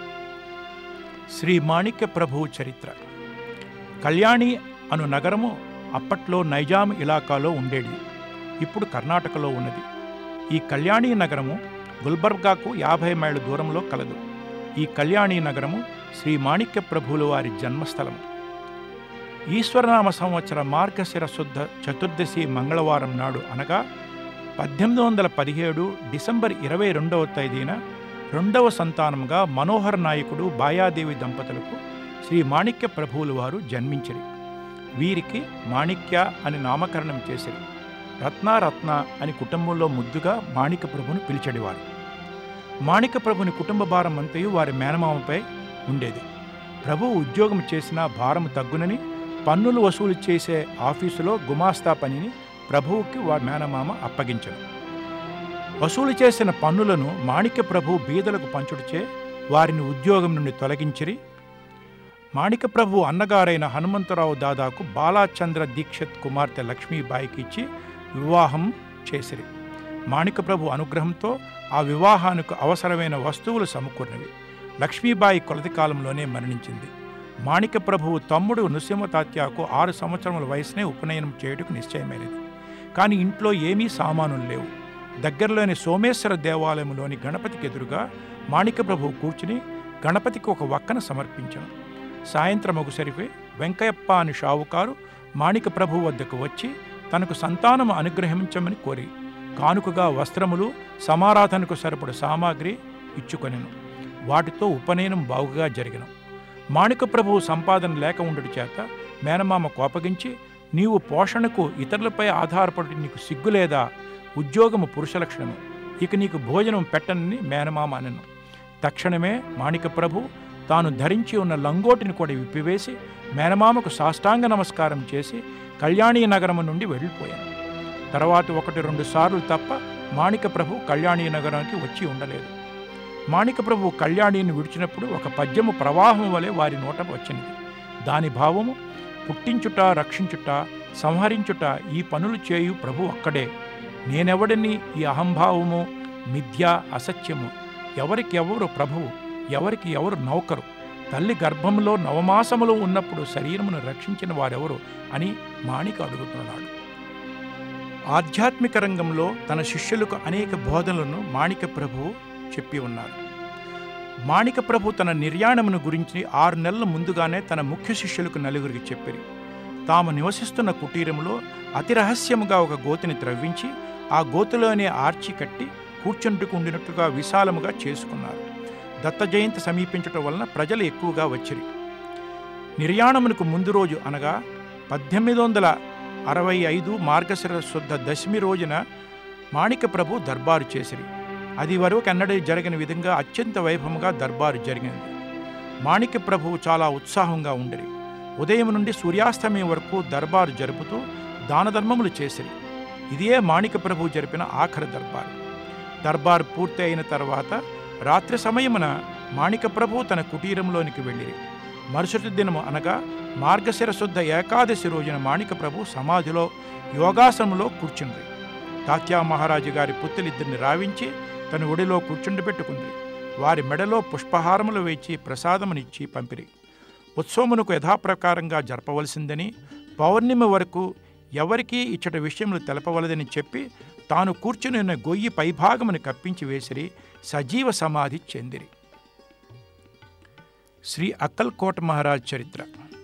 Speaker 3: శ్రీ మాణిక్య ప్రభువు చరిత్ర కళ్యాణి అను నగరము అప్పట్లో నైజాం ఇలాకాలో ఉండేది ఇప్పుడు కర్ణాటకలో ఉన్నది ఈ కళ్యాణి నగరము గుల్బర్గాకు యాభై మైళ్ళ దూరంలో కలదు ఈ కళ్యాణి నగరము శ్రీ మాణిక్య ప్రభువుల వారి జన్మస్థలము ఈశ్వరనామ సంవత్సర మార్గశిర శుద్ధ చతుర్దశి మంగళవారం నాడు అనగా పద్దెనిమిది వందల పదిహేడు డిసెంబర్ ఇరవై రెండవ తేదీన రెండవ సంతానముగా మనోహర్ నాయకుడు బాయాదేవి దంపతులకు శ్రీ మాణిక్య ప్రభువుల వారు జన్మించిరి వీరికి మాణిక్య అని నామకరణం చేసిరి రత్న రత్న అని కుటుంబంలో ముద్దుగా మాణిక్య ప్రభుని పిలిచెడివారు మాణిక్య ప్రభుని కుటుంబ భారం అంతయు వారి మేనమామపై ఉండేది ప్రభు ఉద్యోగం చేసిన భారం తగ్గునని పన్నులు వసూలు చేసే ఆఫీసులో గుమాస్తా పనిని ప్రభువుకి వారి మేనమామ అప్పగించను వసూలు చేసిన పన్నులను మాణిక్య ప్రభు బీదలకు పంచుడిచే వారిని ఉద్యోగం నుండి తొలగించిరి మాణిక ప్రభు అన్నగారైన హనుమంతరావు దాదాకు బాలాచంద్ర దీక్షిత్ కుమార్తె లక్ష్మీబాయికి ఇచ్చి వివాహం చేసిరి మాణిక ప్రభు అనుగ్రహంతో ఆ వివాహానికి అవసరమైన వస్తువులు సమకూరినవి లక్ష్మీబాయి కొలతి కాలంలోనే మరణించింది మాణిక ప్రభువు తమ్ముడు నృసింహ తాత్యాకు ఆరు సంవత్సరముల వయసునే ఉపనయనం చేయుటకు నిశ్చయమైనది కానీ ఇంట్లో ఏమీ సామానులు లేవు దగ్గరలోని సోమేశ్వర దేవాలయంలోని గణపతికి ఎదురుగా మాణిక ప్రభువు కూర్చుని గణపతికి ఒక వక్కన సమర్పించను సాయంత్రం ఒకసరికి వెంకయ్యప్ప అని షావుకారు మాణిక ప్రభు వద్దకు వచ్చి తనకు సంతానము అనుగ్రహించమని కోరి కానుకగా వస్త్రములు సమారాధనకు సరిపడు సామాగ్రి ఇచ్చుకొనెను వాటితో ఉపనయనం బాగుగా జరిగను మాణిక ప్రభువు సంపాదన లేక ఉండడు చేత మేనమామ కోపగించి నీవు పోషణకు ఇతరులపై ఆధారపడి నీకు సిగ్గులేదా ఉద్యోగము పురుష లక్షణము ఇక నీకు భోజనం పెట్టనని మేనమామ అనను తక్షణమే మాణిక ప్రభు తాను ధరించి ఉన్న లంగోటిని కూడా విప్పివేసి మేనమామకు సాష్టాంగ నమస్కారం చేసి కళ్యాణీ నగరము నుండి వెళ్ళిపోయాను తర్వాత ఒకటి రెండు సార్లు తప్ప మాణిక ప్రభు కళ్యాణీ నగరానికి వచ్చి ఉండలేదు మాణిక ప్రభు కళ్యాణిని విడిచినప్పుడు ఒక పద్యము ప్రవాహం వలె వారి నోట వచ్చినది దాని భావము పుట్టించుట రక్షించుట సంహరించుట ఈ పనులు చేయు ప్రభు ఒక్కడే నేనెవడిని ఈ అహంభావము మిథ్య అసత్యము ఎవరికి ఎవరు ప్రభువు ఎవరికి ఎవరు నౌకరు తల్లి గర్భంలో నవమాసములో ఉన్నప్పుడు శరీరమును రక్షించిన వారెవరు అని మాణిక అడుగుతున్నాడు ఆధ్యాత్మిక రంగంలో తన శిష్యులకు అనేక బోధనలను మాణిక ప్రభువు చెప్పి ఉన్నారు మాణిక ప్రభు తన నిర్యాణమును గురించి ఆరు నెలల ముందుగానే తన ముఖ్య శిష్యులకు నలుగురికి చెప్పిరి తాము నివసిస్తున్న కుటీరములో అతి రహస్యముగా ఒక గోతిని త్రవ్వించి ఆ గోతిలోనే ఆర్చి కట్టి కూర్చుంటుకు ఉండినట్టుగా విశాలముగా చేసుకున్నారు దత్త జయంతి సమీపించటం వలన ప్రజలు ఎక్కువగా వచ్చిరి నిర్యాణమునకు ముందు రోజు అనగా పద్దెనిమిది వందల అరవై ఐదు మార్గశిర శుద్ధ దశమి రోజున మాణిక ప్రభు దర్బారు చేసిరి అది వరకు ఎన్నడూ జరగని విధంగా అత్యంత వైభవంగా దర్బారు జరిగింది మాణిక ప్రభువు చాలా ఉత్సాహంగా ఉండిరి ఉదయం నుండి సూర్యాస్తమయం వరకు దర్బారు జరుపుతూ దానధర్మములు చేసిరి ఇదే మాణిక ప్రభు జరిపిన ఆఖరి దర్బారు దర్బారు పూర్తి అయిన తర్వాత రాత్రి సమయమున మాణిక ప్రభు తన కుటీరంలోనికి వెళ్ళిరి మరుసటి దినము అనగా మార్గశిర శుద్ధ ఏకాదశి రోజున మాణిక ప్రభు సమాధిలో యోగాసనంలో కూర్చుండ్రి తాత్యా మహారాజు గారి పుత్తులిద్దరిని రావించి తన ఒడిలో కూర్చుండబెట్టుకుంది వారి మెడలో పుష్పహారములు వేచి ప్రసాదమునిచ్చి పంపిరి ఉత్సవమునకు యథాప్రకారంగా జరపవలసిందని పౌర్ణిమ వరకు ఎవరికీ ఇచ్చట విషయములు తెలపవలదని చెప్పి తాను కూర్చుని ఉన్న గొయ్యి పైభాగమును కప్పించి వేసిరి సజీవ సమాధి చెందిరి శ్రీ అక్కల్కోట మహారాజ్ చరిత్ర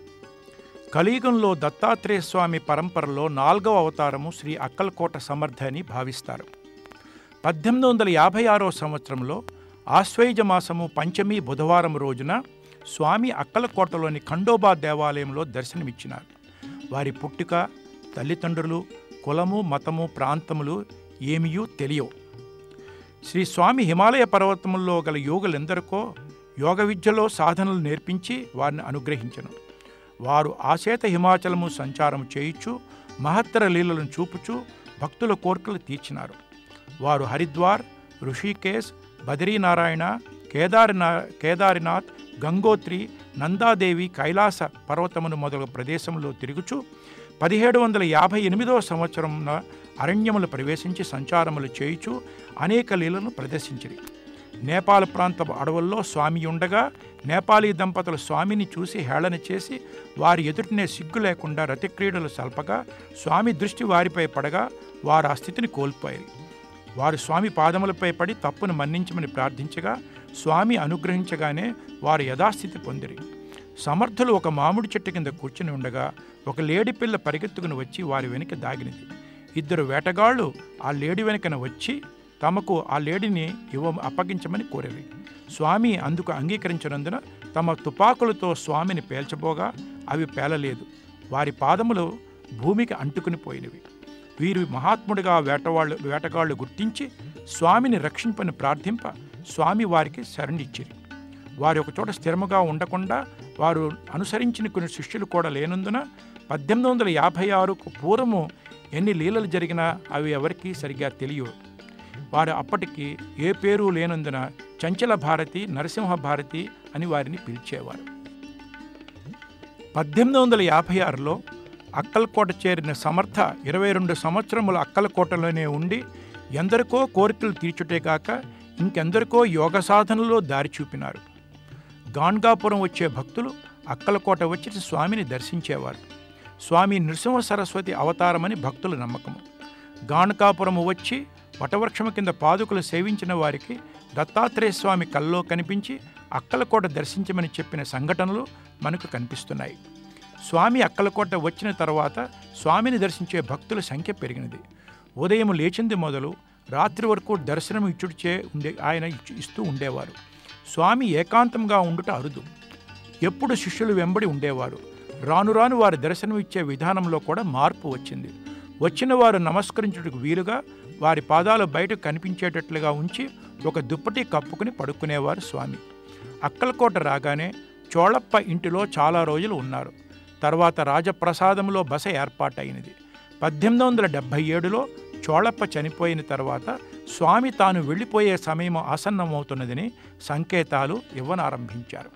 Speaker 3: కలియుగంలో దత్తాత్రేయ స్వామి పరంపరలో నాలుగవ అవతారము శ్రీ అక్కల్కోట సమర్థ అని భావిస్తారు పద్దెనిమిది వందల యాభై ఆరో సంవత్సరంలో ఆశ్వయుజ మాసము పంచమి బుధవారం రోజున స్వామి అక్కలకోటలోని ఖండోబా దేవాలయంలో దర్శనమిచ్చినారు వారి పుట్టుక తల్లిదండ్రులు కులము మతము ప్రాంతములు ఏమియూ తెలియవు శ్రీ స్వామి హిమాలయ పర్వతముల్లో గల యోగులెందరికో యోగ విద్యలో సాధనలు నేర్పించి వారిని అనుగ్రహించను వారు ఆశేత హిమాచలము సంచారం చేయుచు మహత్తర లీలలను చూపుచు భక్తుల కోర్కెలు తీర్చినారు వారు హరిద్వార్ ఋషికేశ్ బద్రీనారాయణ కేదారినా కేదారినాథ్ గంగోత్రి నందాదేవి కైలాస పర్వతమును మొదలగు ప్రదేశంలో తిరుగుచు పదిహేడు వందల యాభై ఎనిమిదవ సంవత్సరంన అరణ్యములు ప్రవేశించి సంచారములు చేయుచు అనేక లీలను ప్రదర్శించిరి నేపాల్ ప్రాంతపు అడవుల్లో స్వామి ఉండగా నేపాలీ దంపతులు స్వామిని చూసి హేళన చేసి వారి ఎదుటినే సిగ్గు లేకుండా రతిక్రీడలు సల్పగా స్వామి దృష్టి వారిపై పడగా వారు ఆ స్థితిని కోల్పోయారు వారు స్వామి పాదములపై పడి తప్పును మన్నించమని ప్రార్థించగా స్వామి అనుగ్రహించగానే వారు యథాస్థితి పొందిరి సమర్థులు ఒక మామిడి చెట్టు కింద కూర్చుని ఉండగా ఒక లేడి పిల్ల పరిగెత్తుకుని వచ్చి వారి వెనుక దాగినది ఇద్దరు వేటగాళ్ళు ఆ లేడి వెనుకన వచ్చి తమకు ఆ లేడిని ఇవ్వ అప్పగించమని కోరేవి స్వామి అందుకు అంగీకరించినందున తమ తుపాకులతో స్వామిని పేల్చబోగా అవి పేలలేదు వారి పాదములు భూమికి అంటుకుని పోయినవి వీరు మహాత్ముడిగా వేటవాళ్ళు వేటగాళ్ళు గుర్తించి స్వామిని రక్షింపని ప్రార్థింప స్వామి వారికి శరణిచ్చిరి వారి ఒక చోట స్థిరముగా ఉండకుండా వారు అనుసరించిన కొన్ని శిష్యులు కూడా లేనందున పద్దెనిమిది వందల యాభై ఆరుకు పూర్వము ఎన్ని లీలలు జరిగినా అవి ఎవరికీ సరిగ్గా తెలియవు వారు అప్పటికి ఏ పేరు లేనందున చంచల భారతి నరసింహ భారతి అని వారిని పిలిచేవారు పద్దెనిమిది వందల యాభై ఆరులో అక్కలకోట చేరిన సమర్థ ఇరవై రెండు సంవత్సరముల అక్కలకోటలోనే ఉండి ఎందరికో కోరికలు తీర్చుటే కాక ఇంకెందరికో యోగ సాధనలో దారి చూపినారు గాన్గాపురం వచ్చే భక్తులు అక్కలకోట వచ్చి స్వామిని దర్శించేవారు స్వామి నృసింహ సరస్వతి అవతారమని భక్తుల నమ్మకము గాణకాపురము వచ్చి వటవృక్షము కింద పాదుకలు సేవించిన వారికి దత్తాత్రేయ స్వామి కల్లో కనిపించి అక్కలకోట దర్శించమని చెప్పిన సంఘటనలు మనకు కనిపిస్తున్నాయి స్వామి అక్కలకోట వచ్చిన తర్వాత స్వామిని దర్శించే భక్తుల సంఖ్య పెరిగినది ఉదయం లేచింది మొదలు రాత్రి వరకు దర్శనం ఇచ్చుడిచే ఉండే ఆయన ఇచ్చు- ఇస్తూ ఉండేవారు స్వామి ఏకాంతంగా ఉండుట అరుదు ఎప్పుడు శిష్యులు వెంబడి ఉండేవారు రాను రాను వారి దర్శనం ఇచ్చే విధానంలో కూడా మార్పు వచ్చింది వచ్చిన వారు నమస్కరించుటకు వీలుగా వారి పాదాలు బయటకు కనిపించేటట్లుగా ఉంచి ఒక దుప్పటి కప్పుకుని పడుకునేవారు స్వామి అక్కలకోట రాగానే చోళప్ప ఇంటిలో చాలా రోజులు ఉన్నారు తర్వాత రాజప్రసాదంలో బస ఏర్పాటైనది పద్దెనిమిది వందల డెబ్భై ఏడులో చోళప్ప చనిపోయిన తర్వాత స్వామి తాను వెళ్ళిపోయే సమయం ఆసన్నమవుతున్నదని సంకేతాలు ఇవ్వనారంభించారు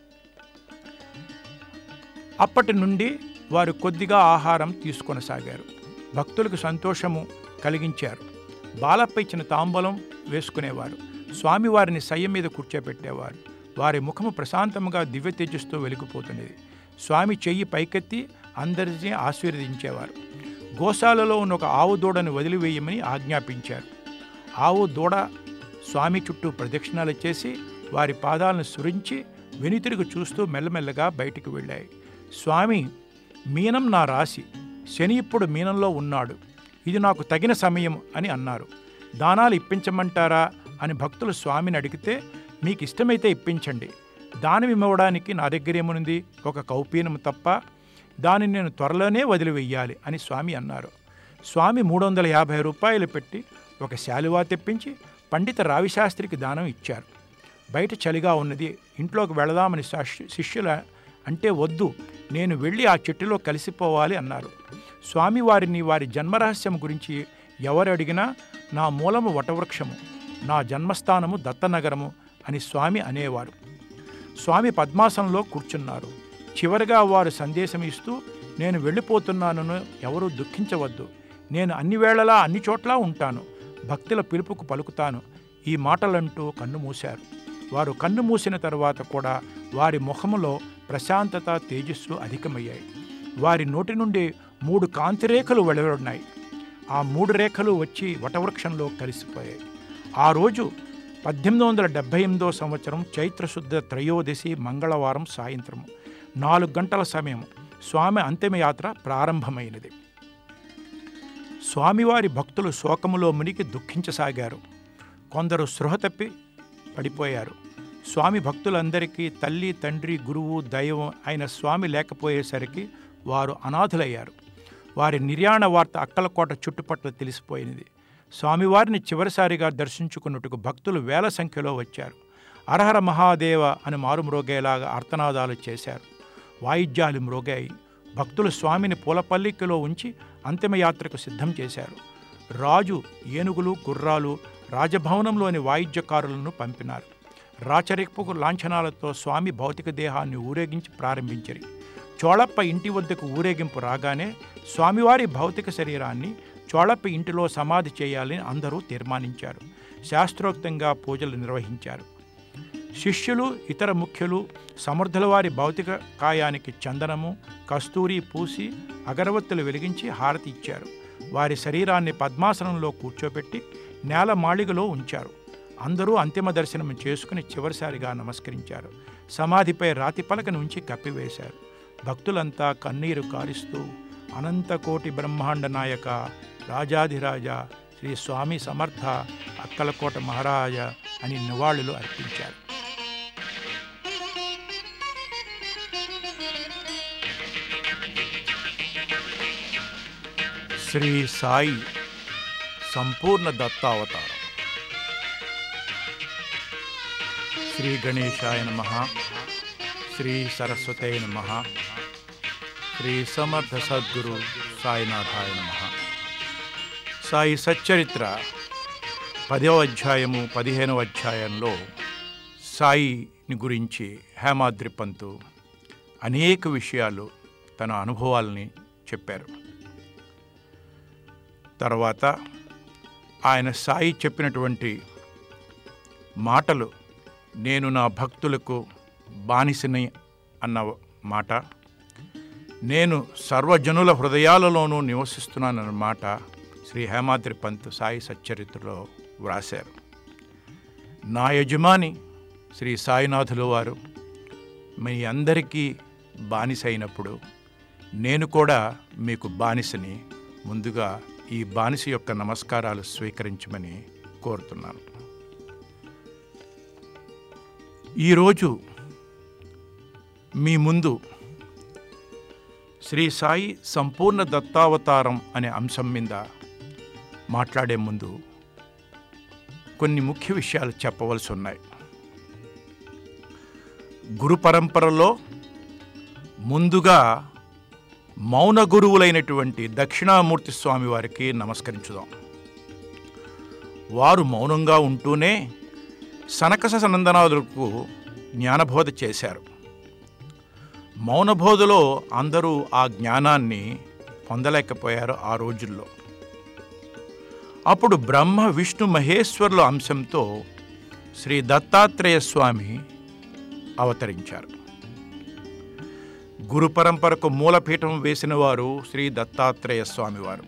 Speaker 3: అప్పటి నుండి వారు కొద్దిగా ఆహారం తీసుకొనసాగారు భక్తులకు సంతోషము కలిగించారు బాలపై ఇచ్చిన తాంబూలం వేసుకునేవారు స్వామివారిని సయ్య మీద కూర్చోబెట్టేవారు వారి ముఖము ప్రశాంతంగా దివ్య తేజస్తో వెలిగిపోతున్నది స్వామి చెయ్యి పైకెత్తి అందరినీ ఆశీర్వదించేవారు గోశాలలో ఉన్న ఒక ఆవు దూడను వదిలివేయమని ఆజ్ఞాపించారు ఆవు దూడ స్వామి చుట్టూ ప్రదక్షిణాలు చేసి వారి పాదాలను సురించి వెనుతిరుగు చూస్తూ మెల్లమెల్లగా బయటికి వెళ్ళాయి స్వామి మీనం నా రాశి శని ఇప్పుడు మీనంలో ఉన్నాడు ఇది నాకు తగిన సమయం అని అన్నారు దానాలు ఇప్పించమంటారా అని భక్తులు స్వామిని అడిగితే మీకు ఇష్టమైతే ఇప్పించండి దానం ఇవ్వడానికి నా దగ్గర ఏముంది ఒక కౌపీనం తప్ప దానిని నేను త్వరలోనే వదిలివెయ్యాలి అని స్వామి అన్నారు స్వామి మూడు వందల యాభై రూపాయలు పెట్టి ఒక శాలువా తెప్పించి పండిత రావిశాస్త్రికి దానం ఇచ్చారు బయట చలిగా ఉన్నది ఇంట్లోకి వెళదామని శిష్యు- శిష్యుల అంటే వద్దు నేను వెళ్ళి ఆ చెట్టులో కలిసిపోవాలి అన్నారు స్వామి వారిని వారి జన్మరహస్యం గురించి ఎవరు అడిగినా నా మూలము వటవృక్షము నా జన్మస్థానము దత్తనగరము అని స్వామి అనేవారు స్వామి పద్మాసనంలో కూర్చున్నారు చివరిగా వారు సందేశం ఇస్తూ నేను వెళ్ళిపోతున్నానను ఎవరూ దుఃఖించవద్దు నేను అన్ని వేళలా అన్ని చోట్ల ఉంటాను భక్తుల పిలుపుకు పలుకుతాను ఈ మాటలంటూ కన్ను మూశారు వారు కన్ను మూసిన తరువాత కూడా వారి ముఖములో ప్రశాంతత తేజస్సు అధికమయ్యాయి వారి నోటి నుండి మూడు కాంతిరేఖలు వెలువడినాయి ఆ మూడు రేఖలు వచ్చి వటవృక్షంలో కలిసిపోయాయి ఆ రోజు పద్దెనిమిది వందల డెబ్భై ఎనిమిదో సంవత్సరం చైత్రశుద్ధ త్రయోదశి మంగళవారం సాయంత్రం నాలుగు గంటల సమయం స్వామి అంతిమయాత్ర ప్రారంభమైనది స్వామివారి భక్తులు శోకములో మునిగి దుఃఖించసాగారు కొందరు స్పృహ తప్పి పడిపోయారు స్వామి భక్తులందరికీ తల్లి తండ్రి గురువు దైవం అయిన స్వామి లేకపోయేసరికి వారు అనాథులయ్యారు వారి నిర్యాణ వార్త అక్కలకోట చుట్టుపట్ల తెలిసిపోయినది స్వామివారిని చివరిసారిగా దర్శించుకున్నట్టుకు భక్తులు వేల సంఖ్యలో వచ్చారు అరహర మహాదేవ అని మారుమ్రోగేలాగా ఆర్తనాదాలు చేశారు వాయిద్యాలు మ్రోగాయి భక్తులు స్వామిని పూలపల్లికలో ఉంచి అంతిమయాత్రకు సిద్ధం చేశారు రాజు ఏనుగులు గుర్రాలు రాజభవనంలోని వాయిద్యకారులను పంపినారు రాచరికపు లాంఛనాలతో స్వామి భౌతిక దేహాన్ని ఊరేగించి ప్రారంభించరి చోళప్ప ఇంటి వద్దకు ఊరేగింపు రాగానే స్వామివారి భౌతిక శరీరాన్ని చోళప్ప ఇంటిలో సమాధి చేయాలని అందరూ తీర్మానించారు శాస్త్రోక్తంగా పూజలు నిర్వహించారు శిష్యులు ఇతర ముఖ్యులు సమర్థుల వారి భౌతిక కాయానికి చందనము కస్తూరి పూసి అగరవత్తులు వెలిగించి హారతి ఇచ్చారు వారి శరీరాన్ని పద్మాసనంలో కూర్చోబెట్టి నేల మాళిగలో ఉంచారు అందరూ అంతిమ దర్శనం చేసుకుని చివరిసారిగా నమస్కరించారు సమాధిపై రాతి పలక నుంచి కప్పివేశారు భక్తులంతా కన్నీరు కారిస్తూ అనంతకోటి బ్రహ్మాండ నాయక రాజాధిరాజ శ్రీ స్వామి సమర్థ అక్కలకోట మహారాజ అని నివాళులు అర్పించారు శ్రీ సాయి సంపూర్ణ దత్తావతారం శ్రీ గణేశాయ నమ శ్రీ సరస్వతే నమ శ్రీ సమర్థ సద్గురు సాయినాథాయ నమ సాయి సచ్చరిత్ర పదవ అధ్యాయము పదిహేనవ అధ్యాయంలో సాయిని గురించి హేమాద్రి పంతు అనేక విషయాలు తన అనుభవాల్ని చెప్పారు తర్వాత ఆయన సాయి చెప్పినటువంటి మాటలు నేను నా భక్తులకు బానిసని అన్న మాట నేను సర్వజనుల హృదయాలలోనూ నివసిస్తున్నానన్న మాట శ్రీ హేమాద్రి పంత్ సాయి సచ్చరిత్రలో వ్రాశారు నా యజమాని శ్రీ సాయినాథుల వారు మీ అందరికీ బానిస అయినప్పుడు నేను కూడా మీకు బానిసని ముందుగా ఈ బానిస యొక్క నమస్కారాలు స్వీకరించమని కోరుతున్నాను ఈరోజు మీ ముందు శ్రీ సాయి సంపూర్ణ దత్తావతారం అనే అంశం మీద మాట్లాడే ముందు కొన్ని ముఖ్య విషయాలు చెప్పవలసి ఉన్నాయి గురు పరంపరలో ముందుగా మౌన గురువులైనటువంటి దక్షిణామూర్తి స్వామి వారికి నమస్కరించుదాం వారు మౌనంగా ఉంటూనే సనకస సనందనాథులకు జ్ఞానబోధ చేశారు మౌనబోధలో అందరూ ఆ జ్ఞానాన్ని పొందలేకపోయారు ఆ రోజుల్లో అప్పుడు బ్రహ్మ విష్ణు మహేశ్వరుల అంశంతో శ్రీ దత్తాత్రేయ స్వామి అవతరించారు గురు పరంపరకు మూలపీఠం వేసిన వారు శ్రీ దత్తాత్రేయ స్వామివారు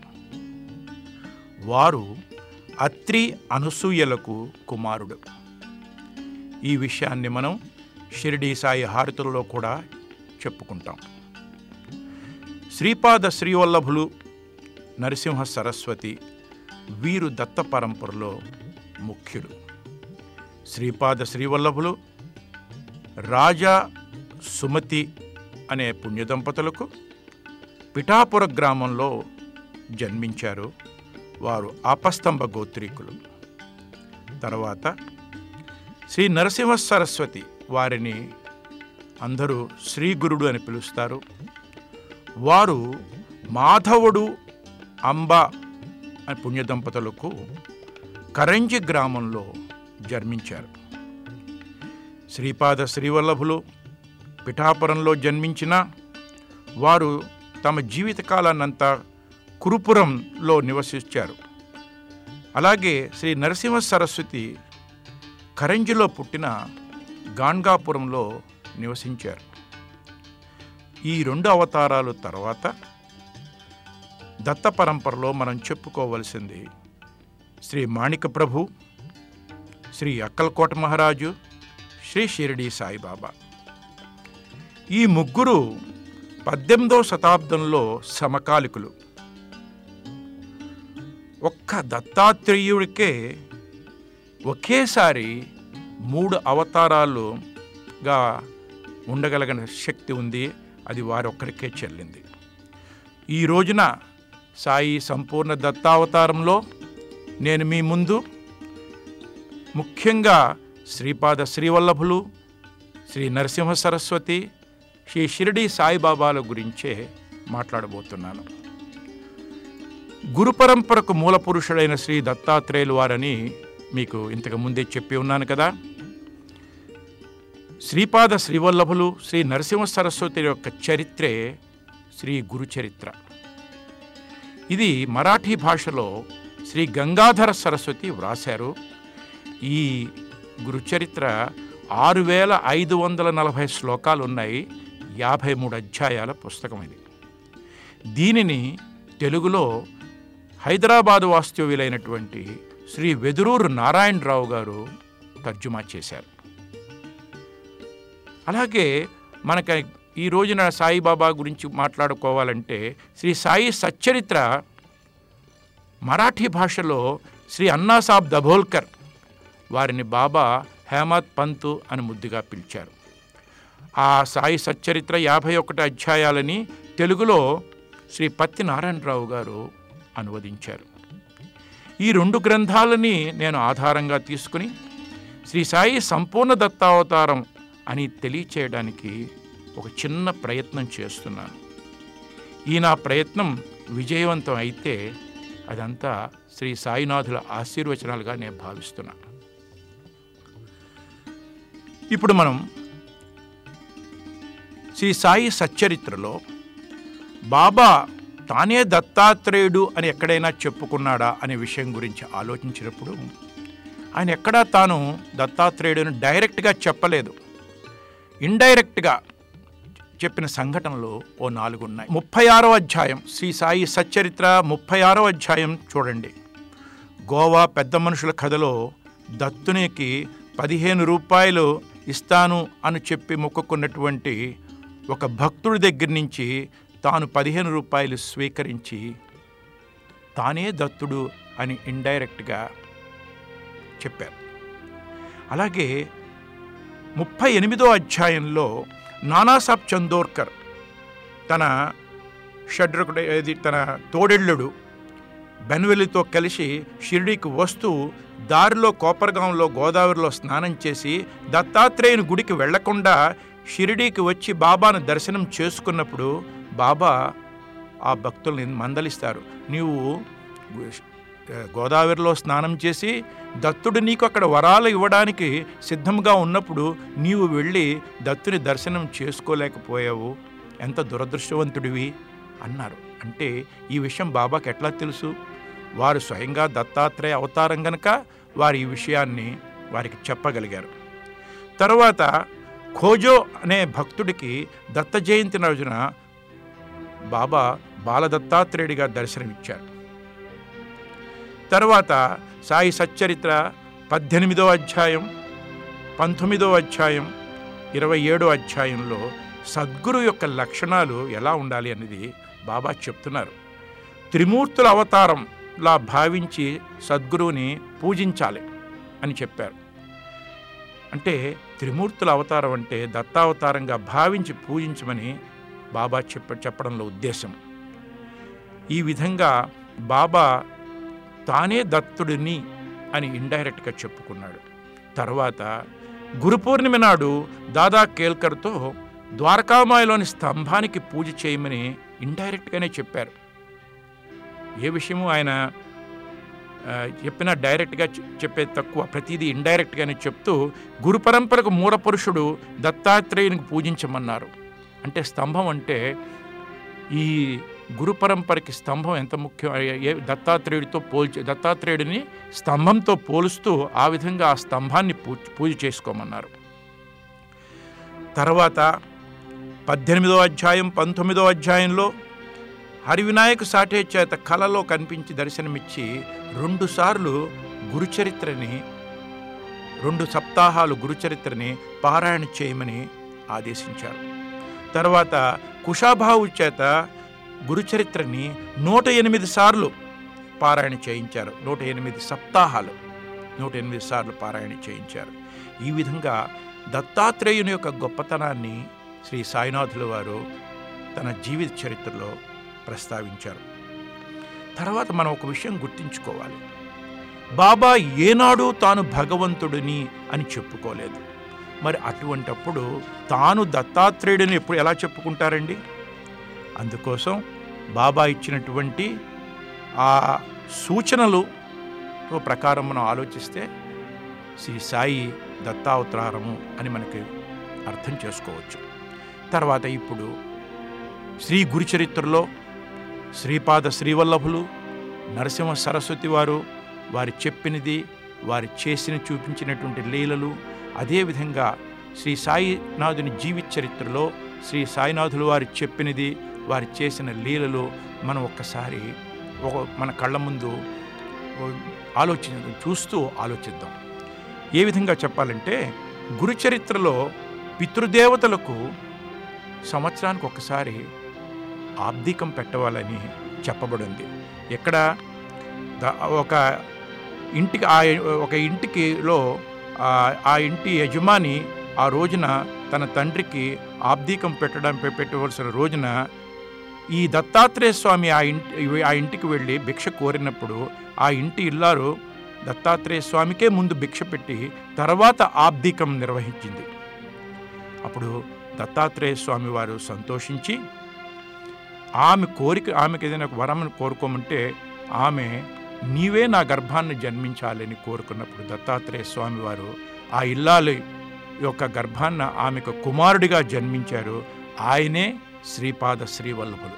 Speaker 3: వారు అత్రి అనసూయలకు కుమారుడు ఈ విషయాన్ని మనం షిరిడి సాయి హారతులలో కూడా చెప్పుకుంటాం శ్రీపాద శ్రీవల్లభులు నరసింహ సరస్వతి వీరు దత్త పరంపరలో ముఖ్యులు శ్రీపాద శ్రీవల్లభులు రాజా సుమతి అనే పుణ్య దంపతులకు పిఠాపుర గ్రామంలో జన్మించారు వారు ఆపస్తంభ గోత్రీకులు తర్వాత శ్రీ నరసింహ సరస్వతి వారిని అందరూ శ్రీగురుడు అని పిలుస్తారు వారు మాధవుడు అంబ అని పుణ్య దంపతులకు కరంజి గ్రామంలో జన్మించారు శ్రీపాద శ్రీవల్లభులు పిఠాపురంలో జన్మించిన వారు తమ జీవితకాలాన్నంతా కురుపురంలో నివసించారు అలాగే శ్రీ నరసింహ సరస్వతి కరంజిలో పుట్టిన గాన్గాపురంలో నివసించారు ఈ రెండు అవతారాలు తర్వాత దత్త పరంపరలో మనం చెప్పుకోవలసింది శ్రీ మాణిక ప్రభు శ్రీ అక్కలకోట మహారాజు శ్రీ షిరిడి సాయిబాబా ఈ ముగ్గురు పద్దెనిమిదవ శతాబ్దంలో సమకాలికులు ఒక్క దత్తాత్రేయుడికే ఒకేసారి మూడు అవతారాలుగా ఉండగలిగిన శక్తి ఉంది అది వారొక్కరికే చెల్లింది ఈ రోజున సాయి సంపూర్ణ దత్తావతారంలో నేను మీ ముందు ముఖ్యంగా శ్రీపాద శ్రీవల్లభులు శ్రీ నరసింహ సరస్వతి శ్రీ షిరిడి సాయిబాబాల గురించే మాట్లాడబోతున్నాను గురు పరంపరకు మూల పురుషుడైన శ్రీ దత్తాత్రేయులు వారని మీకు ఇంతకు ముందే చెప్పి ఉన్నాను కదా శ్రీపాద శ్రీవల్లభులు శ్రీ నరసింహ సరస్వతి యొక్క చరిత్రే శ్రీ గురు చరిత్ర ఇది మరాఠీ భాషలో శ్రీ గంగాధర సరస్వతి వ్రాశారు ఈ గురుచరిత్ర ఆరు వేల ఐదు వందల నలభై శ్లోకాలు ఉన్నాయి యాభై మూడు అధ్యాయాల పుస్తకం ఇది దీనిని తెలుగులో హైదరాబాదు వాస్తవ్యులైనటువంటి శ్రీ వెదురూరు నారాయణరావు గారు తర్జుమా చేశారు అలాగే మనకి ఈ రోజున సాయిబాబా గురించి మాట్లాడుకోవాలంటే శ్రీ సాయి సచ్చరిత్ర మరాఠీ భాషలో శ్రీ అన్నాసాబ్ దభోల్కర్ వారిని బాబా హేమత్ పంతు అని ముద్దుగా పిలిచారు ఆ సాయి సచ్చరిత్ర యాభై ఒకటి అధ్యాయాలని తెలుగులో శ్రీ పత్తి నారాయణరావు గారు అనువదించారు ఈ రెండు గ్రంథాలని నేను ఆధారంగా తీసుకుని శ్రీ సాయి సంపూర్ణ దత్తావతారం అని తెలియచేయడానికి ఒక చిన్న ప్రయత్నం చేస్తున్నాను ఈ నా ప్రయత్నం విజయవంతం అయితే అదంతా శ్రీ సాయినాథుల ఆశీర్వచనాలుగా నేను భావిస్తున్నాను ఇప్పుడు మనం శ్రీ సాయి సచ్చరిత్రలో బాబా తానే దత్తాత్రేయుడు అని ఎక్కడైనా చెప్పుకున్నాడా అనే విషయం గురించి ఆలోచించినప్పుడు ఆయన ఎక్కడా తాను దత్తాత్రేయుడుని డైరెక్ట్గా చెప్పలేదు ఇండైరెక్ట్గా చెప్పిన సంఘటనలు ఓ నాలుగు ఉన్నాయి ముప్పై ఆరో అధ్యాయం శ్రీ సాయి సచ్చరిత్ర ముప్పై ఆరో అధ్యాయం చూడండి గోవా పెద్ద మనుషుల కథలో దత్తునికి పదిహేను రూపాయలు ఇస్తాను అని చెప్పి మొక్కుకున్నటువంటి ఒక భక్తుడి దగ్గర నుంచి తాను పదిహేను రూపాయలు స్వీకరించి తానే దత్తుడు అని ఇండైరెక్ట్గా చెప్పారు అలాగే ముప్పై ఎనిమిదో అధ్యాయంలో నానాసాబ్ చందోర్కర్ తన షడ్రకుడు ఏది తన తోడెళ్ళుడు బెన్వెల్లితో కలిసి షిరిడీకి వస్తూ దారిలో కోపరగాంలో గోదావరిలో స్నానం చేసి దత్తాత్రేయుని గుడికి వెళ్లకుండా షిరిడీకి వచ్చి బాబాను దర్శనం చేసుకున్నప్పుడు బాబా ఆ భక్తుల్ని మందలిస్తారు నీవు గోదావరిలో స్నానం చేసి దత్తుడు నీకు అక్కడ వరాలు ఇవ్వడానికి సిద్ధంగా ఉన్నప్పుడు నీవు వెళ్ళి దత్తుని దర్శనం చేసుకోలేకపోయావు ఎంత దురదృష్టవంతుడివి అన్నారు అంటే ఈ విషయం బాబాకి ఎట్లా తెలుసు వారు స్వయంగా దత్తాత్రేయ అవతారం గనక వారు ఈ విషయాన్ని వారికి చెప్పగలిగారు తర్వాత ఖోజో అనే భక్తుడికి దత్త జయంతి రోజున బాబా బాలదత్తాత్రేయుడిగా దర్శనమిచ్చారు తర్వాత సాయి సచ్చరిత్ర పద్దెనిమిదో అధ్యాయం పంతొమ్మిదో అధ్యాయం ఇరవై ఏడో అధ్యాయంలో సద్గురు యొక్క లక్షణాలు ఎలా ఉండాలి అనేది బాబా చెప్తున్నారు త్రిమూర్తుల అవతారంలా భావించి సద్గురువుని పూజించాలి అని చెప్పారు అంటే త్రిమూర్తుల అవతారం అంటే దత్తావతారంగా భావించి పూజించమని బాబా చెప్ప చెప్పడంలో ఉద్దేశం ఈ విధంగా బాబా తానే దత్తుడిని అని ఇండైరెక్ట్గా చెప్పుకున్నాడు తర్వాత గురు పూర్ణిమ నాడు దాదా కేల్కర్తో ద్వారకామాయలోని స్తంభానికి పూజ చేయమని ఇండైరెక్ట్గానే చెప్పారు ఏ విషయము ఆయన ఆ, చెప్పినా డైరెక్ట్గా చె- చెప్పేది తక్కువ ప్రతిదీ ఇండైరెక్ట్గానే చెప్తూ గురు పరంపరకు మూల పురుషుడు దత్తాత్రేయునికి పూజించమన్నారు అంటే స్తంభం అంటే ఈ గురు పరంపరకి స్తంభం ఎంత ముఖ్యం ఏ- ఏ దత్తాత్రేయుడితో పోల్చి దత్తాత్రేయుడిని స్తంభంతో పోలుస్తూ ఆ విధంగా ఆ స్తంభాన్ని పూజ పూజ చేసుకోమన్నారు తర్వాత పద్దెనిమిదో అధ్యాయం పంతొమ్మిదో అధ్యాయంలో హరివినాయక సాటే చేత కలలో కనిపించి దర్శనమిచ్చి రెండుసార్లు గురుచరిత్రని రెండు సప్తాహాలు గురుచరిత్రని పారాయణ చేయమని ఆదేశించారు తర్వాత కుషాభావు చేత గురుచరిత్రని నూట ఎనిమిది సార్లు పారాయణ చేయించారు నూట ఎనిమిది సప్తాహాలు నూట ఎనిమిది సార్లు పారాయణ చేయించారు ఈ విధంగా దత్తాత్రేయుని యొక్క గొప్పతనాన్ని శ్రీ సాయినాథుల వారు తన జీవిత చరిత్రలో ప్రస్తావించారు తర్వాత మనం ఒక విషయం గుర్తుంచుకోవాలి బాబా ఏనాడు తాను భగవంతుడిని అని చెప్పుకోలేదు మరి అటువంటప్పుడు తాను దత్తాత్రేయుడిని ఎప్పుడు ఎలా చెప్పుకుంటారండి అందుకోసం బాబా ఇచ్చినటువంటి ఆ సూచనలు ప్రకారం మనం ఆలోచిస్తే శ్రీ సాయి దత్తావతారము అని మనకి అర్థం చేసుకోవచ్చు తర్వాత ఇప్పుడు శ్రీ గురుచరిత్రలో శ్రీపాద శ్రీవల్లభులు నరసింహ సరస్వతి వారు వారి చెప్పినది వారి చేసిన చూపించినటువంటి లీలలు అదేవిధంగా శ్రీ సాయినాథుని జీవిత చరిత్రలో శ్రీ సాయినాథులు వారు చెప్పినది వారు చేసిన లీలలు మనం ఒక్కసారి ఒక మన కళ్ళ ముందు ఆలోచి చూస్తూ ఆలోచిద్దాం ఏ విధంగా చెప్పాలంటే గురుచరిత్రలో పితృదేవతలకు సంవత్సరానికి ఒకసారి ఆబ్దికం పెట్టవాలని చెప్పబడింది ఎక్కడ ద- ఒక ఇంటికి ఆ ఒక ఇంటికిలో ఆ- ఆ ఇంటి యజమాని ఆ రోజున తన తండ్రికి ఆబ్దీకం పెట్టడం పె- పెట్టవలసిన రోజున ఈ దత్తాత్రేయ స్వామి ఆ ఇంటి ఆ ఇంటికి వెళ్ళి భిక్ష కోరినప్పుడు ఆ ఇంటి ఇల్లారు దత్తాత్రేయ స్వామికే ముందు భిక్ష పెట్టి తర్వాత ఆబ్దీకం నిర్వహించింది అప్పుడు దత్తాత్రేయ స్వామి వారు సంతోషించి ఆమె కోరిక ఆమెకు ఏదైనా ఒక వరం కోరుకోమంటే ఆమె నీవే నా గర్భాన్ని జన్మించాలని కోరుకున్నప్పుడు దత్తాత్రేయ స్వామి వారు ఆ ఇల్లాలి యొక్క గర్భాన్న ఆమెకు కుమారుడిగా జన్మించారు ఆయనే శ్రీపాద శ్రీవల్లభులు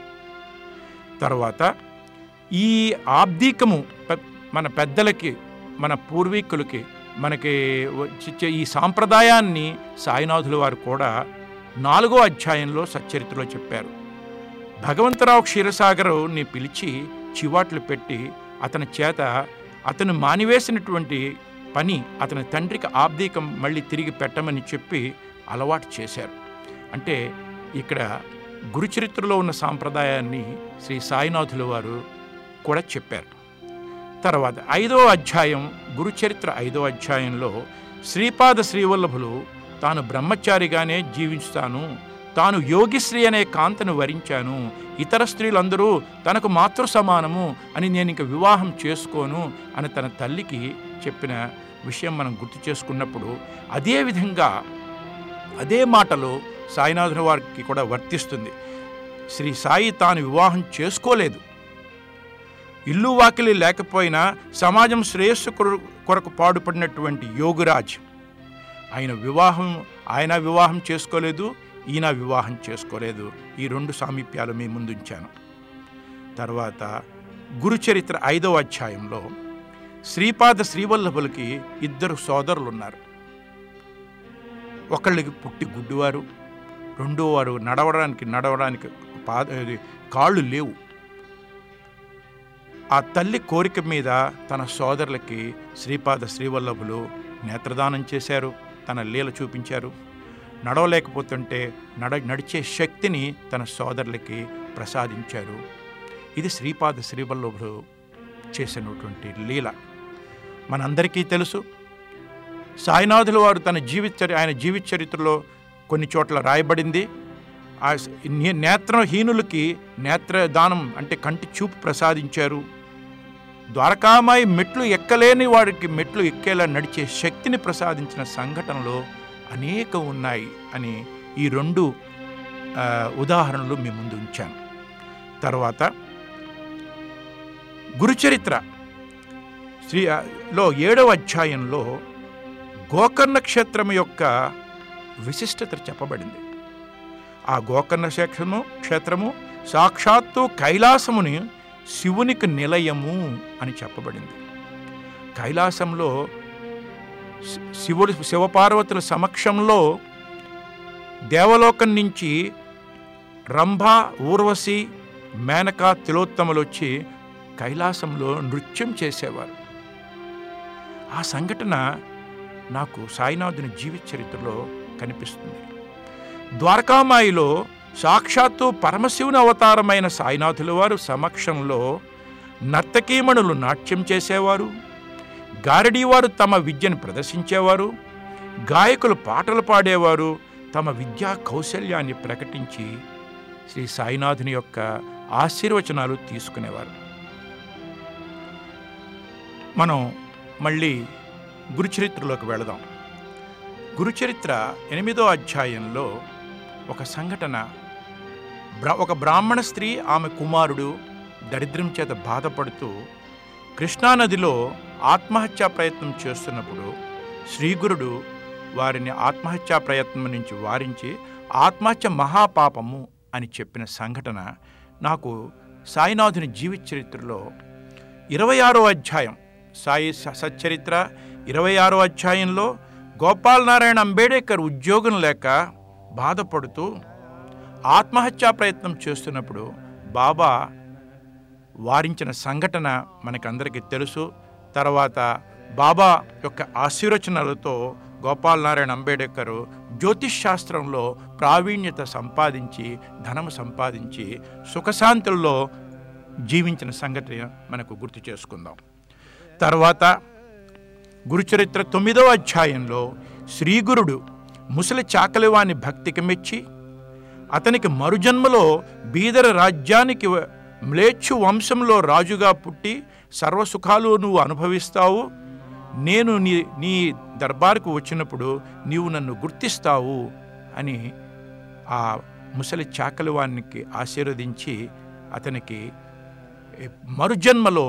Speaker 3: తర్వాత ఈ ఆబ్దీకము పె- మన పెద్దలకి మన పూర్వీకులకి మనకి వచ్చే ఈ సాంప్రదాయాన్ని సాయినాథుల వారు కూడా నాలుగో అధ్యాయంలో సచ్చరిత్రలో చెప్పారు భగవంతరావు క్షీరసాగరుని పిలిచి చివాట్లు పెట్టి అతని చేత అతను మానివేసినటువంటి పని అతని తండ్రికి ఆబ్దీకం మళ్ళీ తిరిగి పెట్టమని చెప్పి అలవాటు చేశారు అంటే ఇక్కడ గురుచరిత్రలో ఉన్న సాంప్రదాయాన్ని శ్రీ సాయినాథుల వారు కూడా చెప్పారు తర్వాత ఐదో అధ్యాయం గురుచరిత్ర ఐదో అధ్యాయంలో శ్రీపాద శ్రీవల్లభులు తాను బ్రహ్మచారిగానే జీవిస్తాను తాను యోగిశ్రీ అనే కాంతను వరించాను ఇతర స్త్రీలందరూ తనకు మాతృ సమానము అని నేను ఇంక వివాహం చేసుకోను అని తన తల్లికి చెప్పిన విషయం మనం గుర్తు చేసుకున్నప్పుడు అదే విధంగా అదే మాటలు సాయినాథుని వారికి కూడా వర్తిస్తుంది శ్రీ సాయి తాను వివాహం చేసుకోలేదు ఇల్లు వాకిలి లేకపోయినా సమాజం శ్రేయస్సు కొర- కొరకు పాడుపడినటువంటి యోగిరాజ్ ఆయన వివాహం ఆయన వివాహం చేసుకోలేదు ఈయన వివాహం చేసుకోలేదు ఈ రెండు సామీప్యాలు మీ ముందుంచాను తర్వాత గురుచరిత్ర ఐదవ అధ్యాయంలో శ్రీపాద శ్రీవల్లభులకి ఇద్దరు సోదరులు ఉన్నారు ఒకళ్ళకి పుట్టి గుడ్డివారు రెండో వారు నడవడానికి నడవడానికి పాద ఇది కాళ్ళు లేవు ఆ తల్లి కోరిక మీద తన సోదరులకి శ్రీపాద శ్రీవల్లభులు నేత్రదానం చేశారు తన లీల చూపించారు నడవలేకపోతుంటే నడ నడిచే శక్తిని తన సోదరులకి ప్రసాదించారు ఇది శ్రీపాద శ్రీవల్లభులు చేసినటువంటి లీల మనందరికీ తెలుసు సాయినాథుల వారు తన జీవిత చరి ఆయన జీవిత చరిత్రలో కొన్ని చోట్ల రాయబడింది ఆ స- నే- నేత్రహీనులకి నేత్రదానం అంటే కంటి చూపు ప్రసాదించారు ద్వారకామాయి మెట్లు ఎక్కలేని వాడికి మెట్లు ఎక్కేలా నడిచే శక్తిని ప్రసాదించిన సంఘటనలు అనేకం ఉన్నాయి అని ఈ రెండు ఆ, ఉదాహరణలు మీ ముందు ఉంచాను తర్వాత గురుచరిత్ర శ్రీ ఆ, లో ఏడవ అధ్యాయంలో గోకర్ణ క్షేత్రం యొక్క విశిష్టత చెప్పబడింది ఆ గోకర్ణ క్షేత్రము క్షేత్రము సాక్షాత్తు కైలాసముని శివునికి నిలయము అని చెప్పబడింది కైలాసంలో శి- శివుడు శివపార్వతుల సమక్షంలో దేవలోకం నుంచి రంభ ఊర్వశి మేనక తిలోత్తములు వచ్చి కైలాసంలో నృత్యం చేసేవారు ఆ సంఘటన నాకు సాయినాథుని జీవిత చరిత్రలో కనిపిస్తుంది ద్వారకామాయిలో సాక్షాత్తు పరమశివుని అవతారమైన సాయినాథుల వారు సమక్షంలో నర్తకీమణులు నాట్యం చేసేవారు గారడీవారు తమ విద్యను ప్రదర్శించేవారు గాయకులు పాటలు పాడేవారు తమ విద్యా కౌశల్యాన్ని ప్రకటించి శ్రీ సాయినాథుని యొక్క ఆశీర్వచనాలు తీసుకునేవారు మనం మళ్ళీ గురుచరిత్రలోకి వెళదాం గురుచరిత్ర ఎనిమిదో అధ్యాయంలో ఒక సంఘటన బ్రా ఒక బ్రాహ్మణ స్త్రీ ఆమె కుమారుడు దరిద్రం చేత బాధపడుతూ కృష్ణానదిలో ఆత్మహత్యా ప్రయత్నం చేస్తున్నప్పుడు శ్రీగురుడు వారిని ఆత్మహత్యా ప్రయత్నం నుంచి వారించి ఆత్మహత్య మహాపాపము అని చెప్పిన సంఘటన నాకు సాయినాథుని జీవిత చరిత్రలో ఇరవై ఆరో అధ్యాయం సాయి స- సచ్చరిత్ర ఇరవై ఆరో అధ్యాయంలో గోపాల్ నారాయణ అంబేడకర్ ఉద్యోగం లేక బాధపడుతూ ఆత్మహత్యా ప్రయత్నం చేస్తున్నప్పుడు బాబా వారించిన సంఘటన మనకందరికీ తెలుసు తర్వాత బాబా యొక్క ఆశీర్వచనలతో గోపాల్ నారాయణ అంబేడ్కర్ జ్యోతిష్ శాస్త్రంలో ప్రావీణ్యత సంపాదించి ధనము సంపాదించి సుఖశాంతుల్లో జీవించిన సంగతి మనకు గుర్తు చేసుకుందాం తర్వాత గురుచరిత్ర తొమ్మిదవ అధ్యాయంలో శ్రీగురుడు ముసలి చాకలివాని భక్తికి మెచ్చి అతనికి మరుజన్మలో బీదర రాజ్యానికి వ- మ్లేచ్ఛు వంశంలో రాజుగా పుట్టి సర్వసుఖాలు నువ్వు అనుభవిస్తావు నేను నీ నీ దర్బారుకు వచ్చినప్పుడు నీవు నన్ను గుర్తిస్తావు అని ఆ ముసలి చాకలివానికి ఆశీర్వదించి అతనికి ఏ, మరుజన్మలో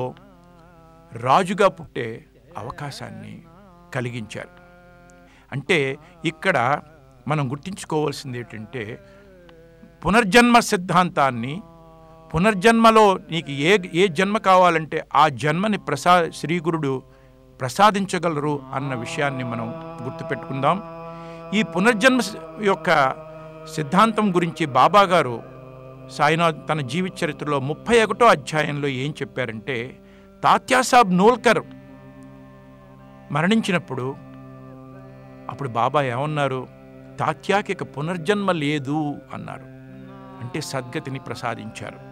Speaker 3: రాజుగా పుట్టే అవకాశాన్ని కలిగించారు అంటే ఇక్కడ మనం గుర్తుంచుకోవాల్సింది ఏంటంటే పునర్జన్మ సిద్ధాంతాన్ని పునర్జన్మలో నీకు ఏ ఏ జన్మ కావాలంటే ఆ జన్మని ప్రసా శ్రీగురుడు ప్రసాదించగలరు అన్న విషయాన్ని మనం గుర్తుపెట్టుకుందాం ఈ పునర్జన్మ సి- యొక్క సిద్ధాంతం గురించి బాబా గారు సాయినాథ్ తన జీవిత చరిత్రలో ముప్పై ఒకటో అధ్యాయంలో ఏం చెప్పారంటే తాత్యాసాబ్ నోల్కర్ మరణించినప్పుడు అప్పుడు బాబా ఏమన్నారు తాత్యాకి ఇక పునర్జన్మ లేదు అన్నారు అంటే సద్గతిని ప్రసాదించారు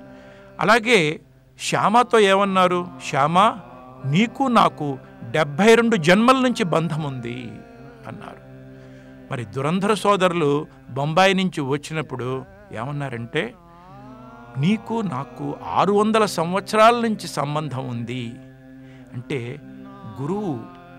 Speaker 3: అలాగే శ్యామతో ఏమన్నారు శ్యామ నీకు నాకు డెబ్భై రెండు జన్మల నుంచి బంధం ఉంది అన్నారు మరి దురంధర సోదరులు బొంబాయి నుంచి వచ్చినప్పుడు ఏమన్నారంటే నీకు నాకు ఆరు వందల సంవత్సరాల నుంచి సంబంధం ఉంది అంటే గురువు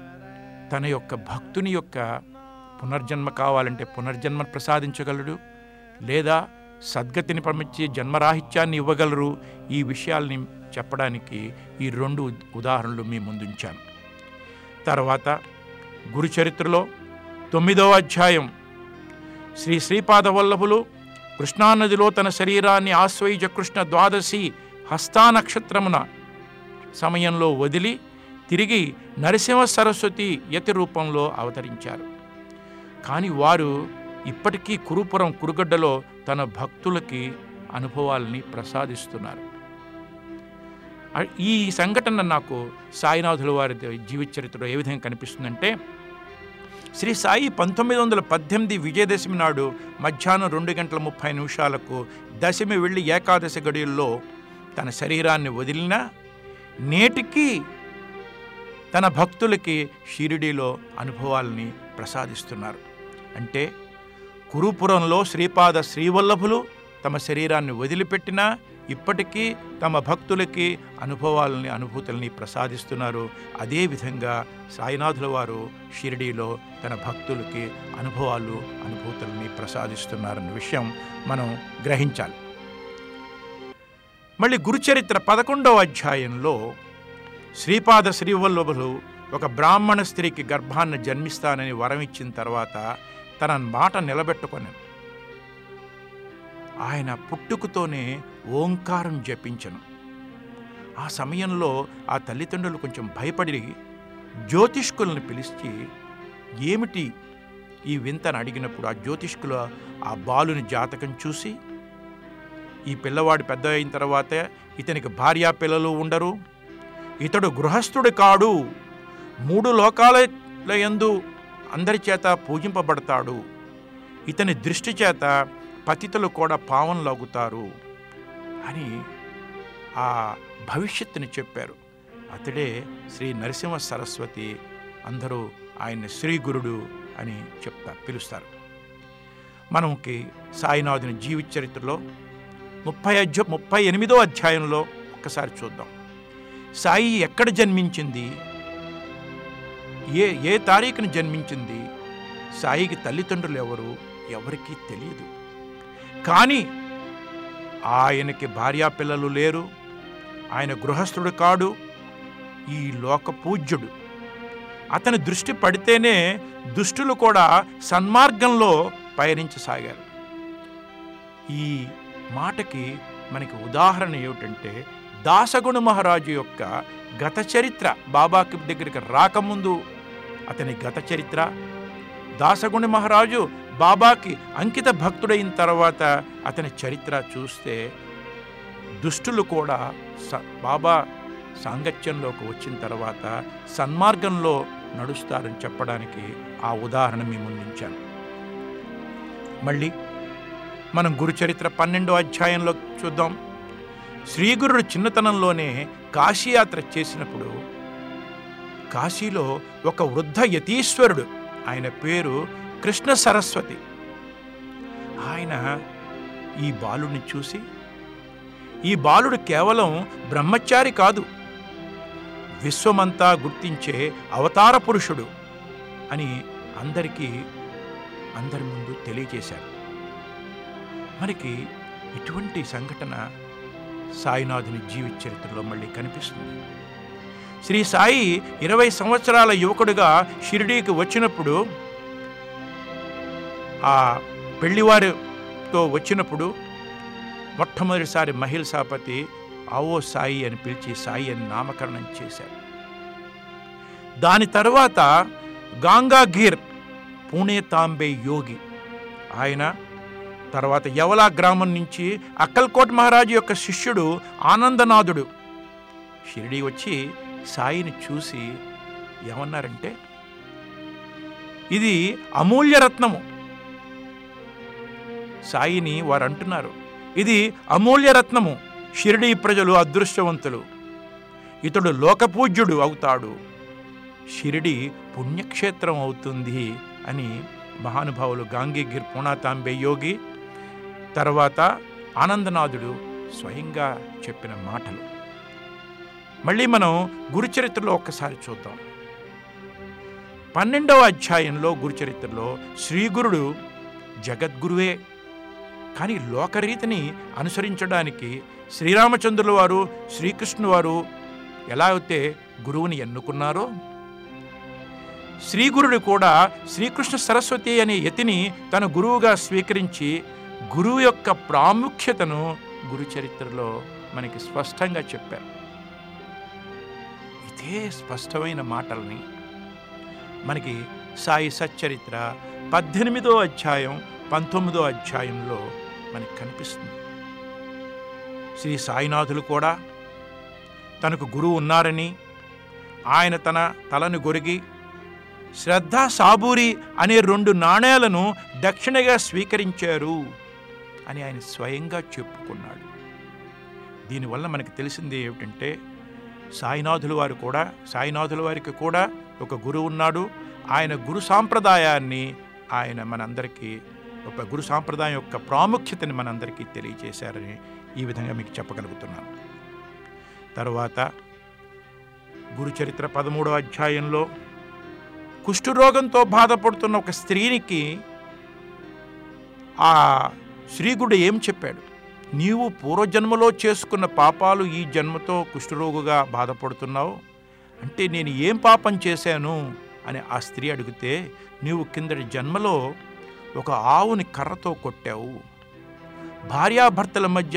Speaker 3: తన యొక్క భక్తుని యొక్క పునర్జన్మ కావాలంటే పునర్జన్మ ప్రసాదించగలడు లేదా సద్గతిని పంపించి జన్మరాహిత్యాన్ని ఇవ్వగలరు ఈ విషయాల్ని చెప్పడానికి ఈ రెండు ఉదాహరణలు మీ ముందుంచాను తర్వాత గురుచరిత్రలో తొమ్మిదవ అధ్యాయం శ్రీ శ్రీపాద వల్లభులు కృష్ణానదిలో తన శరీరాన్ని ఆశ్వయుజ కృష్ణ ద్వాదశి హస్తా నక్షత్రమున సమయంలో వదిలి తిరిగి నరసింహ సరస్వతి యతి రూపంలో అవతరించారు కానీ వారు ఇప్పటికీ కురుపురం కురుగడ్డలో తన భక్తులకి అనుభవాల్ని ప్రసాదిస్తున్నారు అ- ఈ సంఘటన నాకు సాయినాథుల వారి జీవిత చరిత్రలో ఏ విధంగా కనిపిస్తుందంటే శ్రీ సాయి పంతొమ్మిది వందల పద్దెనిమిది విజయదశమి నాడు మధ్యాహ్నం రెండు గంటల ముప్పై నిమిషాలకు దశమి వెళ్ళి ఏకాదశి గడియల్లో తన శరీరాన్ని వదిలినా నేటికి తన భక్తులకి షిరిడీలో అనుభవాల్ని ప్రసాదిస్తున్నారు అంటే కురుపురంలో శ్రీపాద శ్రీవల్లభులు తమ శరీరాన్ని వదిలిపెట్టినా ఇప్పటికీ తమ భక్తులకి అనుభవాలని అనుభూతుల్ని ప్రసాదిస్తున్నారు అదేవిధంగా సాయినాథుల వారు షిరిడీలో తన భక్తులకి అనుభవాలు అనుభూతుల్ని ప్రసాదిస్తున్నారన్న విషయం మనం గ్రహించాలి మళ్ళీ గురుచరిత్ర పదకొండవ అధ్యాయంలో శ్రీపాద శ్రీవల్లభులు ఒక బ్రాహ్మణ స్త్రీకి గర్భాన్ని జన్మిస్తానని వరం ఇచ్చిన తర్వాత తన మాట నిలబెట్టుకొని ఆయన పుట్టుకతోనే ఓంకారం జపించను ఆ సమయంలో ఆ తల్లిదండ్రులు కొంచెం భయపడి జ్యోతిష్కులను పిలిచి ఏమిటి ఈ వింతను అడిగినప్పుడు ఆ జ్యోతిష్కులు ఆ బాలుని జాతకం చూసి ఈ పిల్లవాడు పెద్ద అయిన తర్వాత ఇతనికి భార్యా పిల్లలు ఉండరు ఇతడు గృహస్థుడు కాడు మూడు లోకాల యందు అందరి చేత పూజింపబడతాడు ఇతని దృష్టి చేత పతితులు కూడా పావనలాగుతారు అని ఆ భవిష్యత్తుని చెప్పారు అతడే శ్రీ నరసింహ సరస్వతి అందరూ ఆయన్ని శ్రీ గురుడు అని చెప్తారు పిలుస్తారు మనకి సాయినాథుని జీవిత చరిత్రలో ముప్పై అధ్య ముప్పై ఎనిమిదో అధ్యాయంలో ఒక్కసారి చూద్దాం సాయి ఎక్కడ జన్మించింది ఏ ఏ తారీఖున జన్మించింది సాయికి తల్లిదండ్రులు ఎవరు ఎవరికీ తెలియదు కానీ ఆయనకి భార్యా పిల్లలు లేరు ఆయన గృహస్థుడు కాడు ఈ లోక పూజ్యుడు అతని దృష్టి పడితేనే దుష్టులు కూడా సన్మార్గంలో పయనించసాగారు ఈ మాటకి మనకి ఉదాహరణ ఏమిటంటే దాసగుణ మహారాజు యొక్క గత చరిత్ర బాబాకి దగ్గరికి రాకముందు అతని గత చరిత్ర దాసగుణ మహారాజు బాబాకి అంకిత భక్తుడైన తర్వాత అతని చరిత్ర చూస్తే దుష్టులు కూడా స బాబా సాంగత్యంలోకి వచ్చిన తర్వాత సన్మార్గంలో నడుస్తారని చెప్పడానికి ఆ ఉదాహరణ మీ ముందుంచాను మళ్ళీ మనం గురుచరిత్ర పన్నెండో అధ్యాయంలో చూద్దాం శ్రీగురుడు చిన్నతనంలోనే కాశీయాత్ర చేసినప్పుడు కాశీలో ఒక వృద్ధ యతీశ్వరుడు ఆయన పేరు కృష్ణ సరస్వతి ఆయన ఈ బాలుడిని చూసి ఈ బాలుడు కేవలం బ్రహ్మచారి కాదు విశ్వమంతా గుర్తించే అవతార పురుషుడు అని అందరికీ అందరి ముందు తెలియజేశారు మనకి ఇటువంటి సంఘటన సాయినాథుని జీవిత చరిత్రలో మళ్ళీ కనిపిస్తుంది శ్రీ సాయి ఇరవై సంవత్సరాల యువకుడిగా షిరిడీకి వచ్చినప్పుడు ఆ పెళ్లివారితో వచ్చినప్పుడు మొట్టమొదటిసారి మహిళ సాపతి ఆవో సాయి అని పిలిచి సాయి అని నామకరణం చేశారు దాని తర్వాత గాంగాగీర్ పూణే తాంబే యోగి ఆయన తర్వాత యవలా గ్రామం నుంచి అక్కల్కోట్ మహారాజు యొక్క శిష్యుడు ఆనందనాథుడు షిరిడి వచ్చి సాయిని చూసి ఏమన్నారంటే ఇది అమూల్య రత్నము సాయిని వారు అంటున్నారు ఇది అమూల్య రత్నము షిరిడి ప్రజలు అదృష్టవంతులు ఇతడు లోకపూజ్యుడు అవుతాడు షిరిడి పుణ్యక్షేత్రం అవుతుంది అని మహానుభావులు గాంగీగిర్ పూణాతాంబే యోగి తర్వాత ఆనందనాథుడు స్వయంగా చెప్పిన మాటలు మళ్ళీ మనం గురుచరిత్రలో ఒక్కసారి చూద్దాం పన్నెండవ అధ్యాయంలో గురుచరిత్రలో శ్రీగురుడు జగద్గురువే కానీ లోకరీతిని అనుసరించడానికి శ్రీరామచంద్రుల వారు శ్రీకృష్ణు వారు ఎలా అయితే గురువుని ఎన్నుకున్నారో శ్రీగురుడు కూడా శ్రీకృష్ణ సరస్వతి అనే యతిని తన గురువుగా స్వీకరించి గురువు యొక్క ప్రాముఖ్యతను గురు చరిత్రలో మనకి స్పష్టంగా చెప్పారు ఇదే స్పష్టమైన మాటల్ని మనకి సాయి సచ్చరిత్ర పద్దెనిమిదో అధ్యాయం పంతొమ్మిదో అధ్యాయంలో మనకి కనిపిస్తుంది శ్రీ సాయినాథులు కూడా తనకు గురువు ఉన్నారని ఆయన తన తలను గొరిగి శ్రద్ధ సాబూరి అనే రెండు నాణేలను దక్షిణగా స్వీకరించారు అని ఆయన స్వయంగా చెప్పుకున్నాడు దీనివల్ల మనకి తెలిసింది ఏమిటంటే సాయినాథుల వారు కూడా సాయినాథుల వారికి కూడా ఒక గురువు ఉన్నాడు ఆయన గురు సాంప్రదాయాన్ని ఆయన మనందరికీ ఒక గురు సాంప్రదాయం యొక్క ప్రాముఖ్యతని మనందరికీ తెలియజేశారని ఈ విధంగా మీకు చెప్పగలుగుతున్నాను తర్వాత గురుచరిత్ర పదమూడవ అధ్యాయంలో కుష్ఠరోగంతో బాధపడుతున్న ఒక స్త్రీనికి ఆ శ్రీగుడు ఏం చెప్పాడు నీవు పూర్వజన్మలో చేసుకున్న పాపాలు ఈ జన్మతో కుష్ఠరోగుగా బాధపడుతున్నావు అంటే నేను ఏం పాపం చేశాను అని ఆ స్త్రీ అడిగితే నీవు కిందటి జన్మలో ఒక ఆవుని కర్రతో కొట్టావు భార్యాభర్తల మధ్య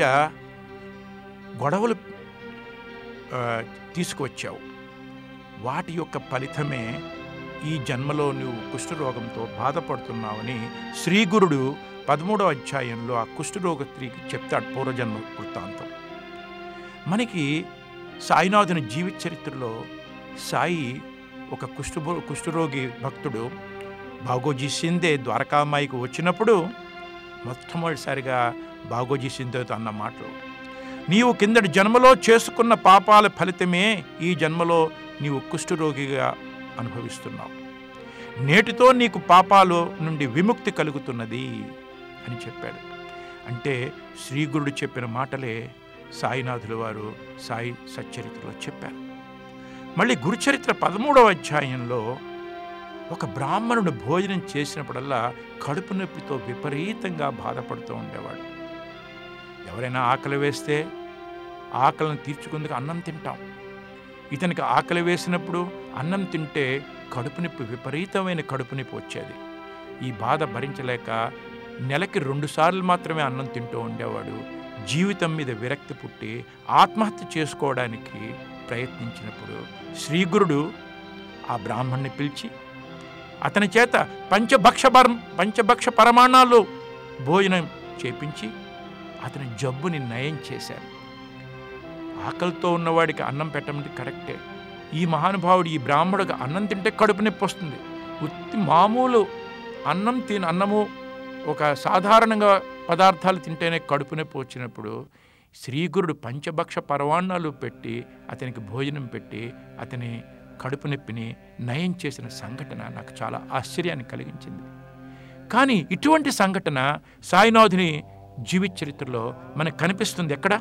Speaker 3: గొడవలు ఆ, తీసుకువచ్చావు వాటి యొక్క ఫలితమే ఈ జన్మలో నువ్వు కుష్ఠరోగంతో బాధపడుతున్నావని శ్రీగురుడు పదమూడవ అధ్యాయంలో ఆ కుష్ఠరోగ స్త్రీకి చెప్తాడు పూర్వజన్మ వృత్తాంతం మనకి సాయినాథుని జీవిత చరిత్రలో సాయి ఒక కుష్ఠ కుష్ఠరోగి భక్తుడు బాగోజీ సిందే ద్వారకామాయికి వచ్చినప్పుడు మొట్టమొదటిసారిగా బాగోజీ సిందేతో అన్న మాటలు నీవు కిందటి జన్మలో చేసుకున్న పాపాల ఫలితమే ఈ జన్మలో నీవు కుష్ఠరోగిగా అనుభవిస్తున్నావు నేటితో నీకు పాపాలు నుండి విముక్తి కలుగుతున్నది అని చెప్పాడు అంటే శ్రీగురుడు చెప్పిన మాటలే సాయినాథుల వారు సాయి సచ్చరిత్రలో చెప్పారు మళ్ళీ గురుచరిత్ర పదమూడవ అధ్యాయంలో ఒక బ్రాహ్మణుడు భోజనం చేసినప్పుడల్లా కడుపు నొప్పితో విపరీతంగా బాధపడుతూ ఉండేవాడు ఎవరైనా ఆకలి వేస్తే ఆకలిని తీర్చుకుందుకు అన్నం తింటాం ఇతనికి ఆకలి వేసినప్పుడు అన్నం తింటే కడుపు నొప్పి విపరీతమైన కడుపు నొప్పి వచ్చేది ఈ బాధ భరించలేక నెలకి రెండుసార్లు మాత్రమే అన్నం తింటూ ఉండేవాడు జీవితం మీద విరక్తి పుట్టి ఆత్మహత్య చేసుకోవడానికి ప్రయత్నించినప్పుడు శ్రీగురుడు ఆ బ్రాహ్మణ్ణి పిలిచి అతని చేత పంచభక్ష పరం పంచభక్ష పరమాణాలు భోజనం చేపించి అతని జబ్బుని నయం చేశారు ఆకలితో ఉన్నవాడికి అన్నం పెట్టమంటే కరెక్టే ఈ మహానుభావుడు ఈ బ్రాహ్మడికి అన్నం తింటే కడుపు నొప్పి వస్తుంది ఉత్తి మామూలు అన్నం తిన అన్నము ఒక సాధారణంగా పదార్థాలు తింటేనే కడుపు నొప్పి వచ్చినప్పుడు శ్రీగురుడు పంచభక్ష పరవాణాలు పెట్టి అతనికి భోజనం పెట్టి అతని కడుపు నొప్పిని నయం చేసిన సంఘటన నాకు చాలా ఆశ్చర్యాన్ని కలిగించింది కానీ ఇటువంటి సంఘటన సాయినాథుని జీవిత చరిత్రలో మనకు కనిపిస్తుంది ఎక్కడ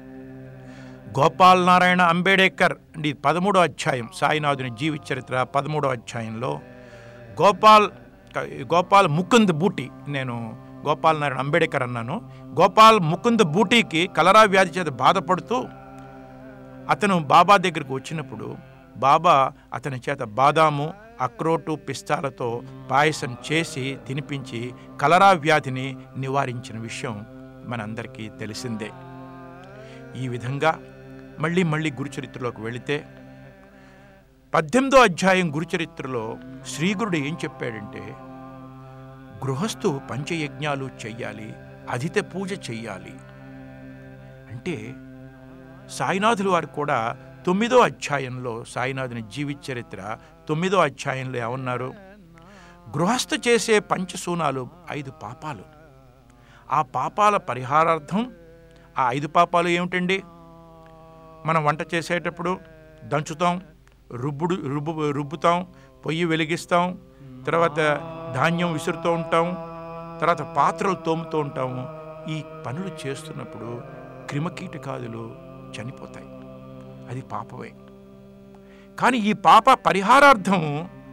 Speaker 3: గోపాల్ నారాయణ అంబేడేకర్ ఇది పదమూడో అధ్యాయం సాయినాథుని జీవిత చరిత్ర పదమూడో అధ్యాయంలో గోపాల్ గోపాల్ ముకుంద్ బూటి నేను గోపాల్ నారాయణ అంబేడేకర్ అన్నాను గోపాల్ ముకుంద్ బూటీకి కలరా వ్యాధి చేత బాధపడుతూ అతను బాబా దగ్గరికి వచ్చినప్పుడు బాబా అతని చేత బాదాము అక్రోటు పిస్తాలతో పాయసం చేసి తినిపించి కలరా వ్యాధిని నివారించిన విషయం మనందరికీ తెలిసిందే ఈ విధంగా మళ్ళీ మళ్ళీ గురుచరిత్రలోకి వెళితే పద్దెనిమిదో అధ్యాయం గురుచరిత్రలో శ్రీగురుడు ఏం చెప్పాడంటే గృహస్థు పంచయజ్ఞాలు చెయ్యాలి అధిత పూజ చెయ్యాలి అంటే సాయినాథుల వారు కూడా తొమ్మిదో అధ్యాయంలో సాయినాథుని జీవిత చరిత్ర తొమ్మిదో అధ్యాయంలో ఏమన్నారు గృహస్థ చేసే పంచసూనాలు ఐదు పాపాలు ఆ పాపాల పరిహారార్థం ఆ ఐదు పాపాలు ఏమిటండి మనం వంట చేసేటప్పుడు దంచుతాం రుబ్బుడు రుబ్బు రుబ్బుతాం పొయ్యి వెలిగిస్తాం తర్వాత ధాన్యం విసురుతూ ఉంటాం తర్వాత పాత్రలు తోముతూ ఉంటాము ఈ పనులు చేస్తున్నప్పుడు క్రిమకీటకాదులు చనిపోతాయి అది పాపమే కానీ ఈ పాప పరిహారార్థం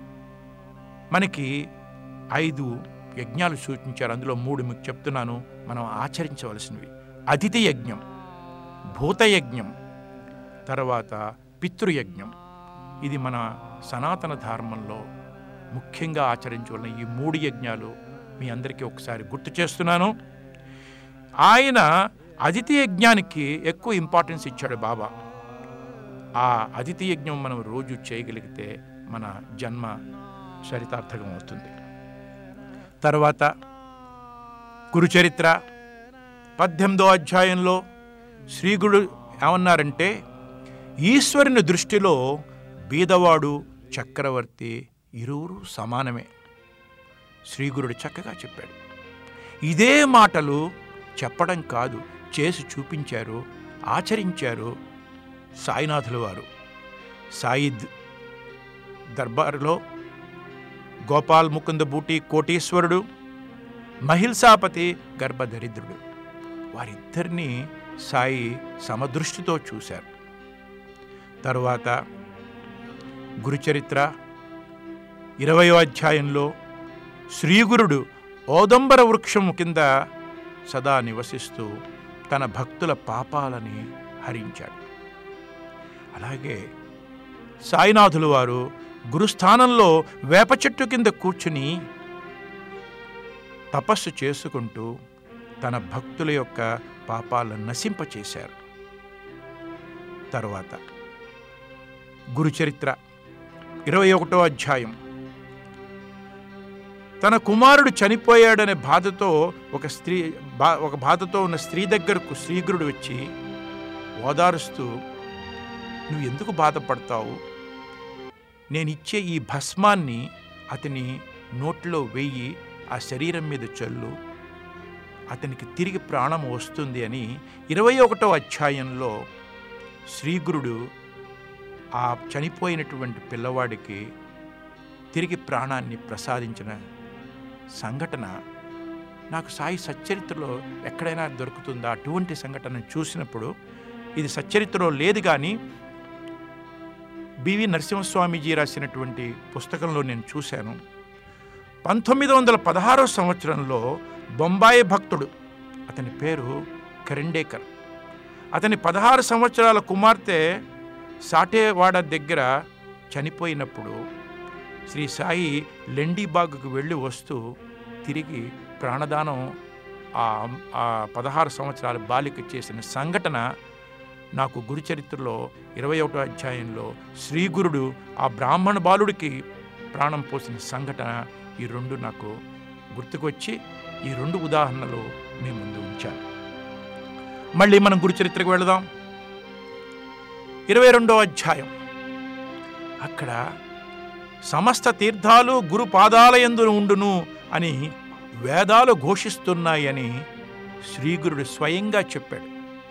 Speaker 3: మనకి ఐదు యజ్ఞాలు సూచించారు అందులో మూడు మీకు చెప్తున్నాను మనం ఆచరించవలసినవి అతిథి యజ్ఞం భూతయజ్ఞం తర్వాత పితృయజ్ఞం ఇది మన సనాతన ధర్మంలో ముఖ్యంగా ఆచరించవలన ఈ మూడు యజ్ఞాలు మీ అందరికీ ఒకసారి గుర్తు చేస్తున్నాను ఆయన అతిథి యజ్ఞానికి ఎక్కువ ఇంపార్టెన్స్ ఇచ్చాడు బాబా ఆ అతిథి యజ్ఞం మనం రోజు చేయగలిగితే మన జన్మ చరితార్థకం అవుతుంది తర్వాత గురుచరిత్ర పద్దెనిమిదో అధ్యాయంలో శ్రీగుడు ఏమన్నారంటే ఈశ్వరుని దృష్టిలో బీదవాడు చక్రవర్తి ఇరువురు సమానమే శ్రీగురుడు చక్కగా చెప్పాడు ఇదే మాటలు చెప్పడం కాదు చేసి చూపించారు ఆచరించారు సాయినాథుల వారు సాయి ద- దర్బారులో గోపాల్ ముకుంద బూటి కోటీశ్వరుడు మహిల్సాపతి గర్భదరిద్రుడు వారిద్దరినీ సాయి సమదృష్టితో చూశారు తరువాత గురుచరిత్ర ఇరవయో అధ్యాయంలో శ్రీగురుడు ఓదంబర వృక్షము కింద సదా నివసిస్తూ తన భక్తుల పాపాలని హరించాడు అలాగే సాయినాథులు వారు గురుస్థానంలో వేప చెట్టు కింద కూర్చుని తపస్సు చేసుకుంటూ తన భక్తుల యొక్క పాపాలను నశింపచేశారు తరువాత గురుచరిత్ర ఇరవై ఒకటో అధ్యాయం తన కుమారుడు చనిపోయాడనే బాధతో ఒక స్త్రీ బా ఒక బాధతో ఉన్న స్త్రీ దగ్గరకు శ్రీగురుడు వచ్చి ఓదారుస్తూ నువ్వు ఎందుకు బాధపడతావు నేను ఇచ్చే ఈ భస్మాన్ని అతని నోట్లో వెయ్యి ఆ శరీరం మీద చల్లు అతనికి తిరిగి ప్రాణం వస్తుంది అని ఇరవై ఒకటో అధ్యాయంలో శ్రీగురుడు ఆ చనిపోయినటువంటి పిల్లవాడికి తిరిగి ప్రాణాన్ని ప్రసాదించిన సంఘటన నాకు సాయి సచ్చరిత్రలో ఎక్కడైనా దొరుకుతుందా అటువంటి సంఘటన చూసినప్పుడు ఇది సచ్చరిత్రలో లేదు కానీ బివి నరసింహస్వామీజీ రాసినటువంటి పుస్తకంలో నేను చూశాను పంతొమ్మిది వందల పదహారో సంవత్సరంలో బొంబాయి భక్తుడు అతని పేరు కరెండేకర్ అతని పదహారు సంవత్సరాల కుమార్తె సాటేవాడ దగ్గర చనిపోయినప్పుడు శ్రీ సాయి లెండీబాగ్కు వెళ్ళి వస్తూ తిరిగి ప్రాణదానం ఆ ఆ పదహారు సంవత్సరాల బాలిక చేసిన సంఘటన నాకు గురుచరిత్రలో ఇరవై ఒకటో అధ్యాయంలో శ్రీగురుడు ఆ బ్రాహ్మణ బాలుడికి ప్రాణం పోసిన సంఘటన ఈ రెండు నాకు గుర్తుకొచ్చి ఈ రెండు ఉదాహరణలు మీ ముందు ఉంచాను మళ్ళీ మనం గురుచరిత్రకు వెళదాం ఇరవై రెండో అధ్యాయం అక్కడ సమస్త తీర్థాలు గురు పాదాలయందు ఉండును అని వేదాలు ఘోషిస్తున్నాయని శ్రీగురుడు స్వయంగా చెప్పాడు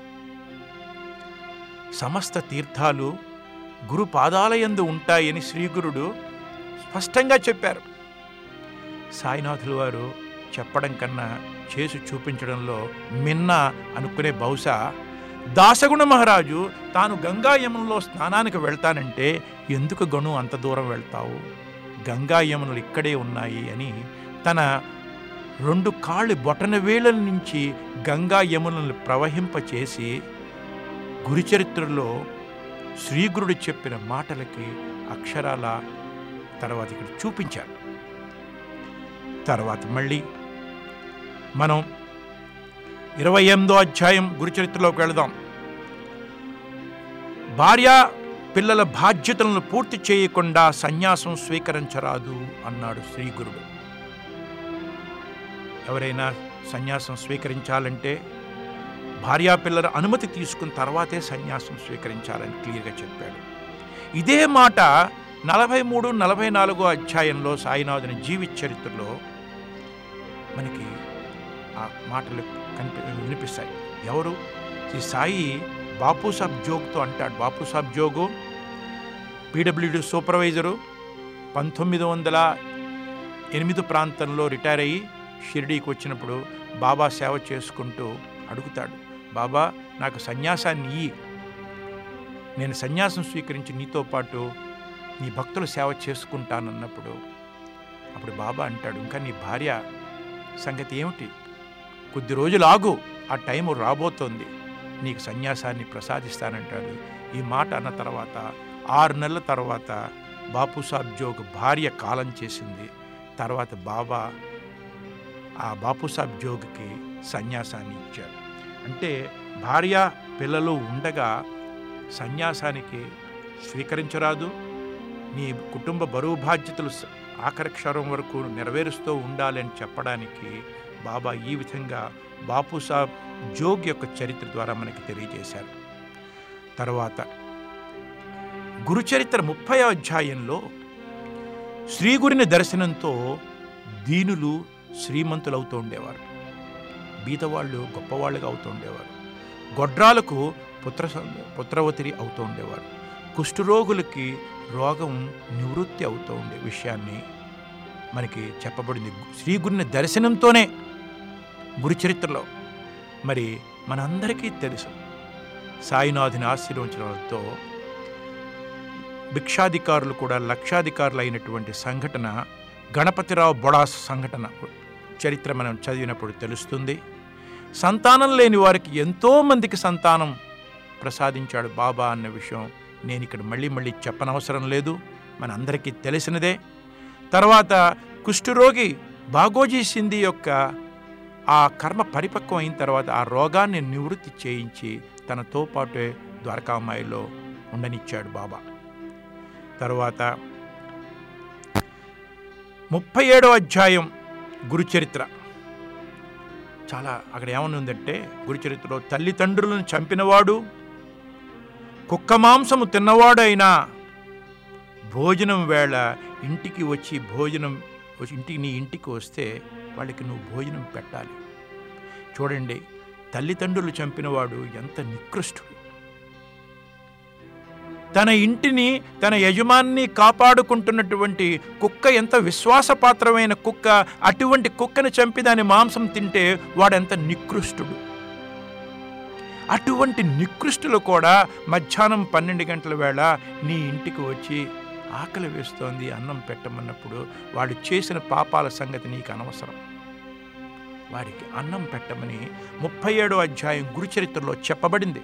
Speaker 3: సమస్త తీర్థాలు గురు పాదాలయందు ఉంటాయని శ్రీగురుడు స్పష్టంగా చెప్పారు సాయినాథుల వారు చెప్పడం కన్నా చేసి చూపించడంలో మిన్న అనుకునే బహుశా దాసగుణ మహారాజు తాను గంగా యమునలో స్నానానికి వెళ్తానంటే ఎందుకు గను అంత దూరం వెళ్తావు గంగా యమునలు ఇక్కడే ఉన్నాయి అని తన రెండు కాళ్ళు బొటన వేళల నుంచి గంగా యమునల్ని ప్రవహింపచేసి గురుచరిత్రలో శ్రీగురుడు చెప్పిన మాటలకి అక్షరాల తర్వాత ఇక్కడ చూపించారు తర్వాత మళ్ళీ మనం ఇరవై ఎనిమిదో అధ్యాయం గురుచరిత్రలోకి వెళదాం భార్య పిల్లల బాధ్యతలను పూర్తి చేయకుండా సన్యాసం స్వీకరించరాదు అన్నాడు శ్రీగురుడు ఎవరైనా సన్యాసం స్వీకరించాలంటే భార్యా పిల్లల అనుమతి తీసుకున్న తర్వాతే సన్యాసం స్వీకరించాలని క్లియర్గా చెప్పాడు ఇదే మాట నలభై మూడు నలభై నాలుగో అధ్యాయంలో సాయినాథుని జీవిత చరిత్రలో మనకి ఆ మాటలు కనిపి వినిపిస్తాయి ఎవరు శ్రీ సాయి బాపు సాబ్ జోగ్తో అంటాడు బాపు సాబ్ జోగు పీడబ్ల్యూడి సూపర్వైజరు పంతొమ్మిది వందల ఎనిమిది ప్రాంతంలో రిటైర్ అయ్యి షిరిడీకి వచ్చినప్పుడు బాబా సేవ చేసుకుంటూ అడుగుతాడు బాబా నాకు సన్యాసాన్ని ఇయ్యి నేను సన్యాసం స్వీకరించి నీతో పాటు నీ భక్తుల సేవ చేసుకుంటానన్నప్పుడు అప్పుడు బాబా అంటాడు ఇంకా నీ భార్య సంగతి ఏమిటి కొద్ది రోజులు ఆగు ఆ టైము రాబోతోంది నీకు సన్యాసాన్ని ప్రసాదిస్తానంటాడు ఈ మాట అన్న తర్వాత ఆరు నెలల తర్వాత బాపు సాబ్ జోగ్ భార్య కాలం చేసింది తర్వాత బాబా ఆ బాపు సాబ్ జోగ్కి సన్యాసాన్ని ఇచ్చారు అంటే భార్య పిల్లలు ఉండగా సన్యాసానికి స్వీకరించరాదు నీ కుటుంబ బరువు బాధ్యతలు స- ఆఖరి క్షరం వరకు నెరవేరుస్తూ ఉండాలి అని చెప్పడానికి బాబా ఈ విధంగా బాపు సాబ్ జోగ్ యొక్క చరిత్ర ద్వారా మనకి తెలియజేశారు తర్వాత గురుచరిత్ర ముప్పై అధ్యాయంలో శ్రీగురిని దర్శనంతో దీనులు శ్రీమంతులవుతూ ఉండేవారు బీదవాళ్ళు గొప్పవాళ్ళుగా అవుతూ ఉండేవారు గొడ్రాలకు పుత్ర పుత్రవతిరి అవుతూ ఉండేవారు కుష్ఠరోగులకి రోగం నివృత్తి అవుతూ ఉండే విషయాన్ని మనకి చెప్పబడింది శ్రీగురిని దర్శనంతోనే గురుచరిత్రలో మరి మనందరికీ తెలుసు సాయినాథుని ఆశీర్వచనంతో భిక్షాధికారులు కూడా లక్షాధికారులు అయినటువంటి సంఘటన గణపతిరావు బొడాస్ సంఘటన చరిత్ర మనం చదివినప్పుడు తెలుస్తుంది సంతానం లేని వారికి ఎంతోమందికి సంతానం ప్రసాదించాడు బాబా అన్న విషయం నేను ఇక్కడ మళ్ళీ మళ్ళీ చెప్పనవసరం లేదు మన అందరికీ తెలిసినదే తర్వాత కుష్ఠరోగి బాగోజీ సింధి యొక్క ఆ కర్మ పరిపక్వం అయిన తర్వాత ఆ రోగాన్ని నివృత్తి చేయించి తనతో పాటే ద్వారకామాయిలో ఉండనిచ్చాడు బాబా తర్వాత ముప్పై ఏడో అధ్యాయం గురుచరిత్ర చాలా అక్కడ ఏమని ఉందంటే గురుచరిత్రలో తల్లిదండ్రులను చంపినవాడు కుక్క మాంసము తిన్నవాడైనా భోజనం వేళ ఇంటికి వచ్చి భోజనం వచ్చి ఇంటికి నీ ఇంటికి వస్తే వాళ్ళకి నువ్వు భోజనం పెట్టాలి చూడండి తల్లిదండ్రులు చంపినవాడు ఎంత నికృష్టుడు తన ఇంటిని తన యజమాన్ని కాపాడుకుంటున్నటువంటి కుక్క ఎంత విశ్వాసపాత్రమైన కుక్క అటువంటి కుక్కను చంపి దాని మాంసం తింటే వాడెంత నికృష్టుడు అటువంటి నికృష్టులు కూడా మధ్యాహ్నం పన్నెండు గంటల వేళ నీ ఇంటికి వచ్చి ఆకలి వేస్తోంది అన్నం పెట్టమన్నప్పుడు వాడు చేసిన పాపాల సంగతి నీకు అనవసరం వారికి అన్నం పెట్టమని ముప్పై ఏడో అధ్యాయం గురుచరిత్రలో చెప్పబడింది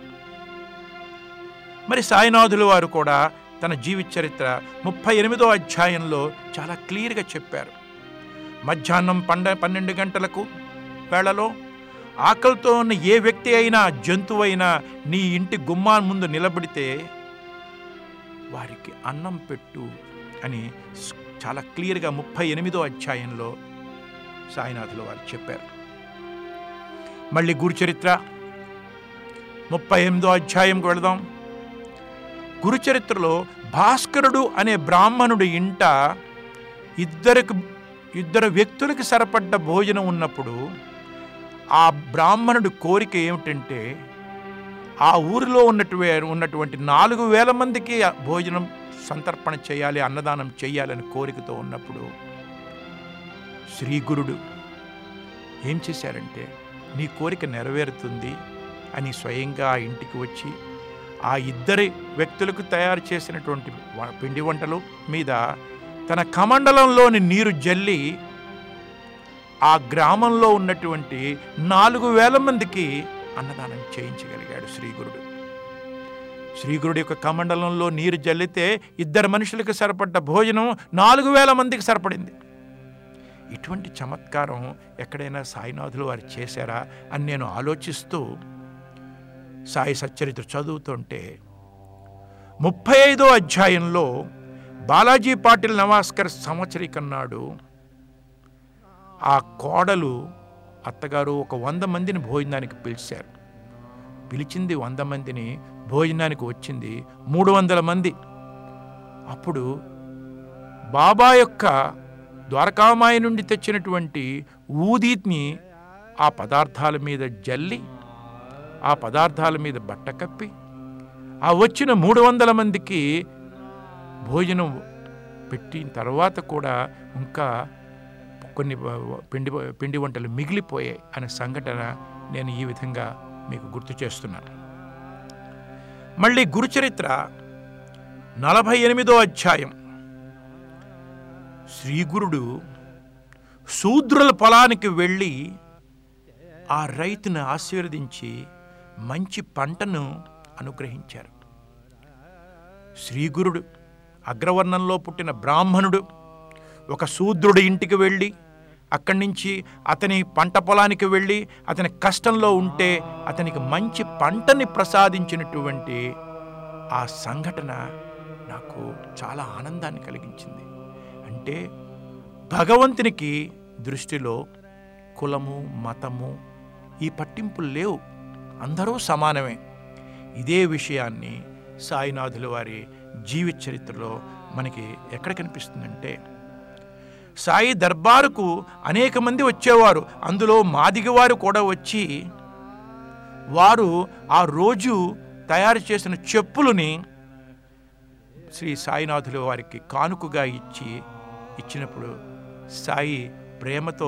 Speaker 3: మరి సాయినాథులు వారు కూడా తన జీవిత చరిత్ర ముప్పై ఎనిమిదో అధ్యాయంలో చాలా క్లియర్గా చెప్పారు మధ్యాహ్నం పండ పన్నెండు గంటలకు వేళలో ఆకలితో ఉన్న ఏ వ్యక్తి అయినా జంతువైనా నీ ఇంటి గుమ్మా ముందు నిలబడితే వారికి అన్నం పెట్టు అని స్- చాలా క్లియర్గా ముప్పై ఎనిమిదో అధ్యాయంలో సాయినాథులు వారు చెప్పారు మళ్ళీ గురుచరిత్ర ముప్పై ఎనిమిదో అధ్యాయంకి వెళదాం గురుచరిత్రలో భాస్కరుడు అనే బ్రాహ్మణుడి ఇంట ఇద్దరికి ఇద్దరు వ్యక్తులకి సరిపడ్డ భోజనం ఉన్నప్పుడు ఆ బ్రాహ్మణుడి కోరిక ఏమిటంటే ఆ ఊరిలో ఉన్నటు ఉన్నటువంటి నాలుగు వేల మందికి ఆ భోజనం సంతర్పణ చేయాలి అన్నదానం చేయాలని కోరికతో ఉన్నప్పుడు శ్రీగురుడు ఏం చేశారంటే నీ కోరిక నెరవేరుతుంది అని స్వయంగా ఆ ఇంటికి వచ్చి ఆ ఇద్దరి వ్యక్తులకు తయారు చేసినటువంటి వ- పిండి వంటలు మీద తన కమండలంలోని నీరు జల్లి ఆ గ్రామంలో ఉన్నటువంటి నాలుగు వేల మందికి అన్నదానం చేయించగలిగాడు శ్రీగురుడు శ్రీగురుడి యొక్క కమండలంలో నీరు జల్లితే ఇద్దరు మనుషులకు సరిపడ్డ భోజనం నాలుగు వేల మందికి సరిపడింది ఇటువంటి చమత్కారం ఎక్కడైనా సాయినాథులు వారు చేశారా అని నేను ఆలోచిస్తూ సాయి సచ్చరిత్ర చదువుతుంటే ముప్పై ఐదో అధ్యాయంలో బాలాజీ పాటిల్ నవాస్కర్ సంవత్సరికన్నాడు ఆ కోడలు అత్తగారు ఒక వంద మందిని భోజనానికి పిలిచారు పిలిచింది వంద మందిని భోజనానికి వచ్చింది మూడు వందల మంది అప్పుడు బాబా యొక్క ద్వారకామాయి నుండి తెచ్చినటువంటి ఊదీని ఆ పదార్థాల మీద జల్లి ఆ పదార్థాల మీద బట్ట కప్పి ఆ వచ్చిన మూడు వందల మందికి భోజనం పెట్టిన తర్వాత కూడా ఇంకా కొన్ని పిండి పిండి వంటలు మిగిలిపోయాయి అనే సంఘటన నేను ఈ విధంగా మీకు గుర్తు చేస్తున్నాను మళ్ళీ గురుచరిత్ర నలభై ఎనిమిదో అధ్యాయం శ్రీగురుడు శూద్రుల పొలానికి వెళ్ళి ఆ రైతును ఆశీర్వదించి మంచి పంటను అనుగ్రహించారు శ్రీగురుడు అగ్రవర్ణంలో పుట్టిన బ్రాహ్మణుడు ఒక శూద్రుడి ఇంటికి వెళ్ళి అక్కడి నుంచి అతని పంట పొలానికి వెళ్ళి అతని కష్టంలో ఉంటే అతనికి మంచి పంటని ప్రసాదించినటువంటి ఆ సంఘటన నాకు చాలా ఆనందాన్ని కలిగించింది అంటే భగవంతునికి దృష్టిలో కులము మతము ఈ పట్టింపులు లేవు అందరూ సమానమే ఇదే విషయాన్ని సాయినాథుల వారి జీవిత చరిత్రలో మనకి ఎక్కడ కనిపిస్తుందంటే సాయి దర్బారుకు అనేక మంది వచ్చేవారు అందులో మాదిగవారు కూడా వచ్చి వారు ఆ రోజు తయారు చేసిన చెప్పులని శ్రీ సాయినాథుల వారికి కానుకగా ఇచ్చి ఇచ్చినప్పుడు సాయి ప్రేమతో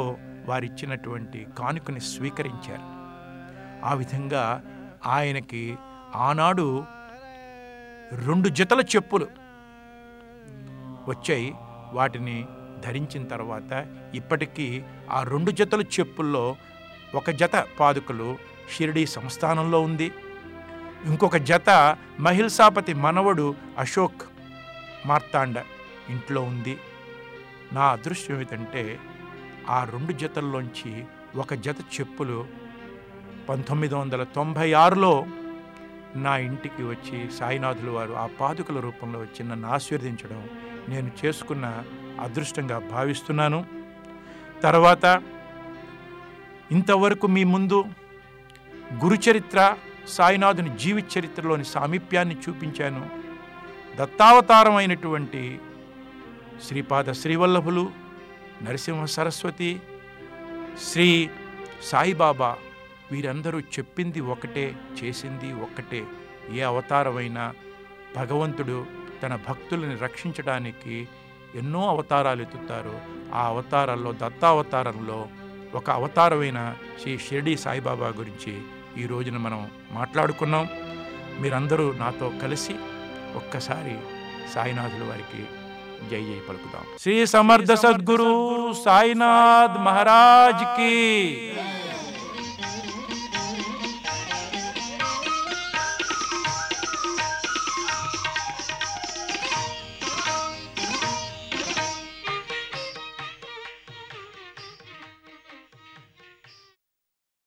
Speaker 3: వారిచ్చినటువంటి కానుకని స్వీకరించారు ఆ విధంగా ఆయనకి ఆనాడు రెండు జతల చెప్పులు వచ్చాయి వాటిని ధరించిన తర్వాత ఇప్పటికీ ఆ రెండు జతల చెప్పుల్లో ఒక జత పాదుకలు షిరిడి సంస్థానంలో ఉంది ఇంకొక జత మహిల్సాపతి మనవడు అశోక్ మార్తాండ ఇంట్లో ఉంది నా అదృష్టం ఏమిటంటే ఆ రెండు జతల్లోంచి ఒక జత చెప్పులు పంతొమ్మిది వందల తొంభై ఆరులో నా ఇంటికి వచ్చి సాయినాథులు వారు ఆ పాదుకల రూపంలో వచ్చి నన్ను ఆశీర్వదించడం నేను చేసుకున్న అదృష్టంగా భావిస్తున్నాను తర్వాత ఇంతవరకు మీ ముందు గురుచరిత్ర సాయినాథుని జీవిత చరిత్రలోని సామీప్యాన్ని చూపించాను దత్తావతారం అయినటువంటి శ్రీపాద శ్రీవల్లభులు నరసింహ సరస్వతి శ్రీ సాయిబాబా వీరందరూ చెప్పింది ఒకటే చేసింది ఒక్కటే ఏ అవతారమైనా భగవంతుడు తన భక్తులని రక్షించడానికి ఎన్నో అవతారాలు ఎత్తుతారు ఆ అవతారాల్లో దత్తావతారంలో ఒక అవతారమైన శ్రీ షిరిడి సాయిబాబా గురించి ఈ రోజున మనం మాట్లాడుకున్నాం మీరందరూ నాతో కలిసి ఒక్కసారి సాయినాథుల వారికి జై జై పలుకుదాం శ్రీ సమర్థ సద్గురు సాయినాథ్ మహారాజ్ కి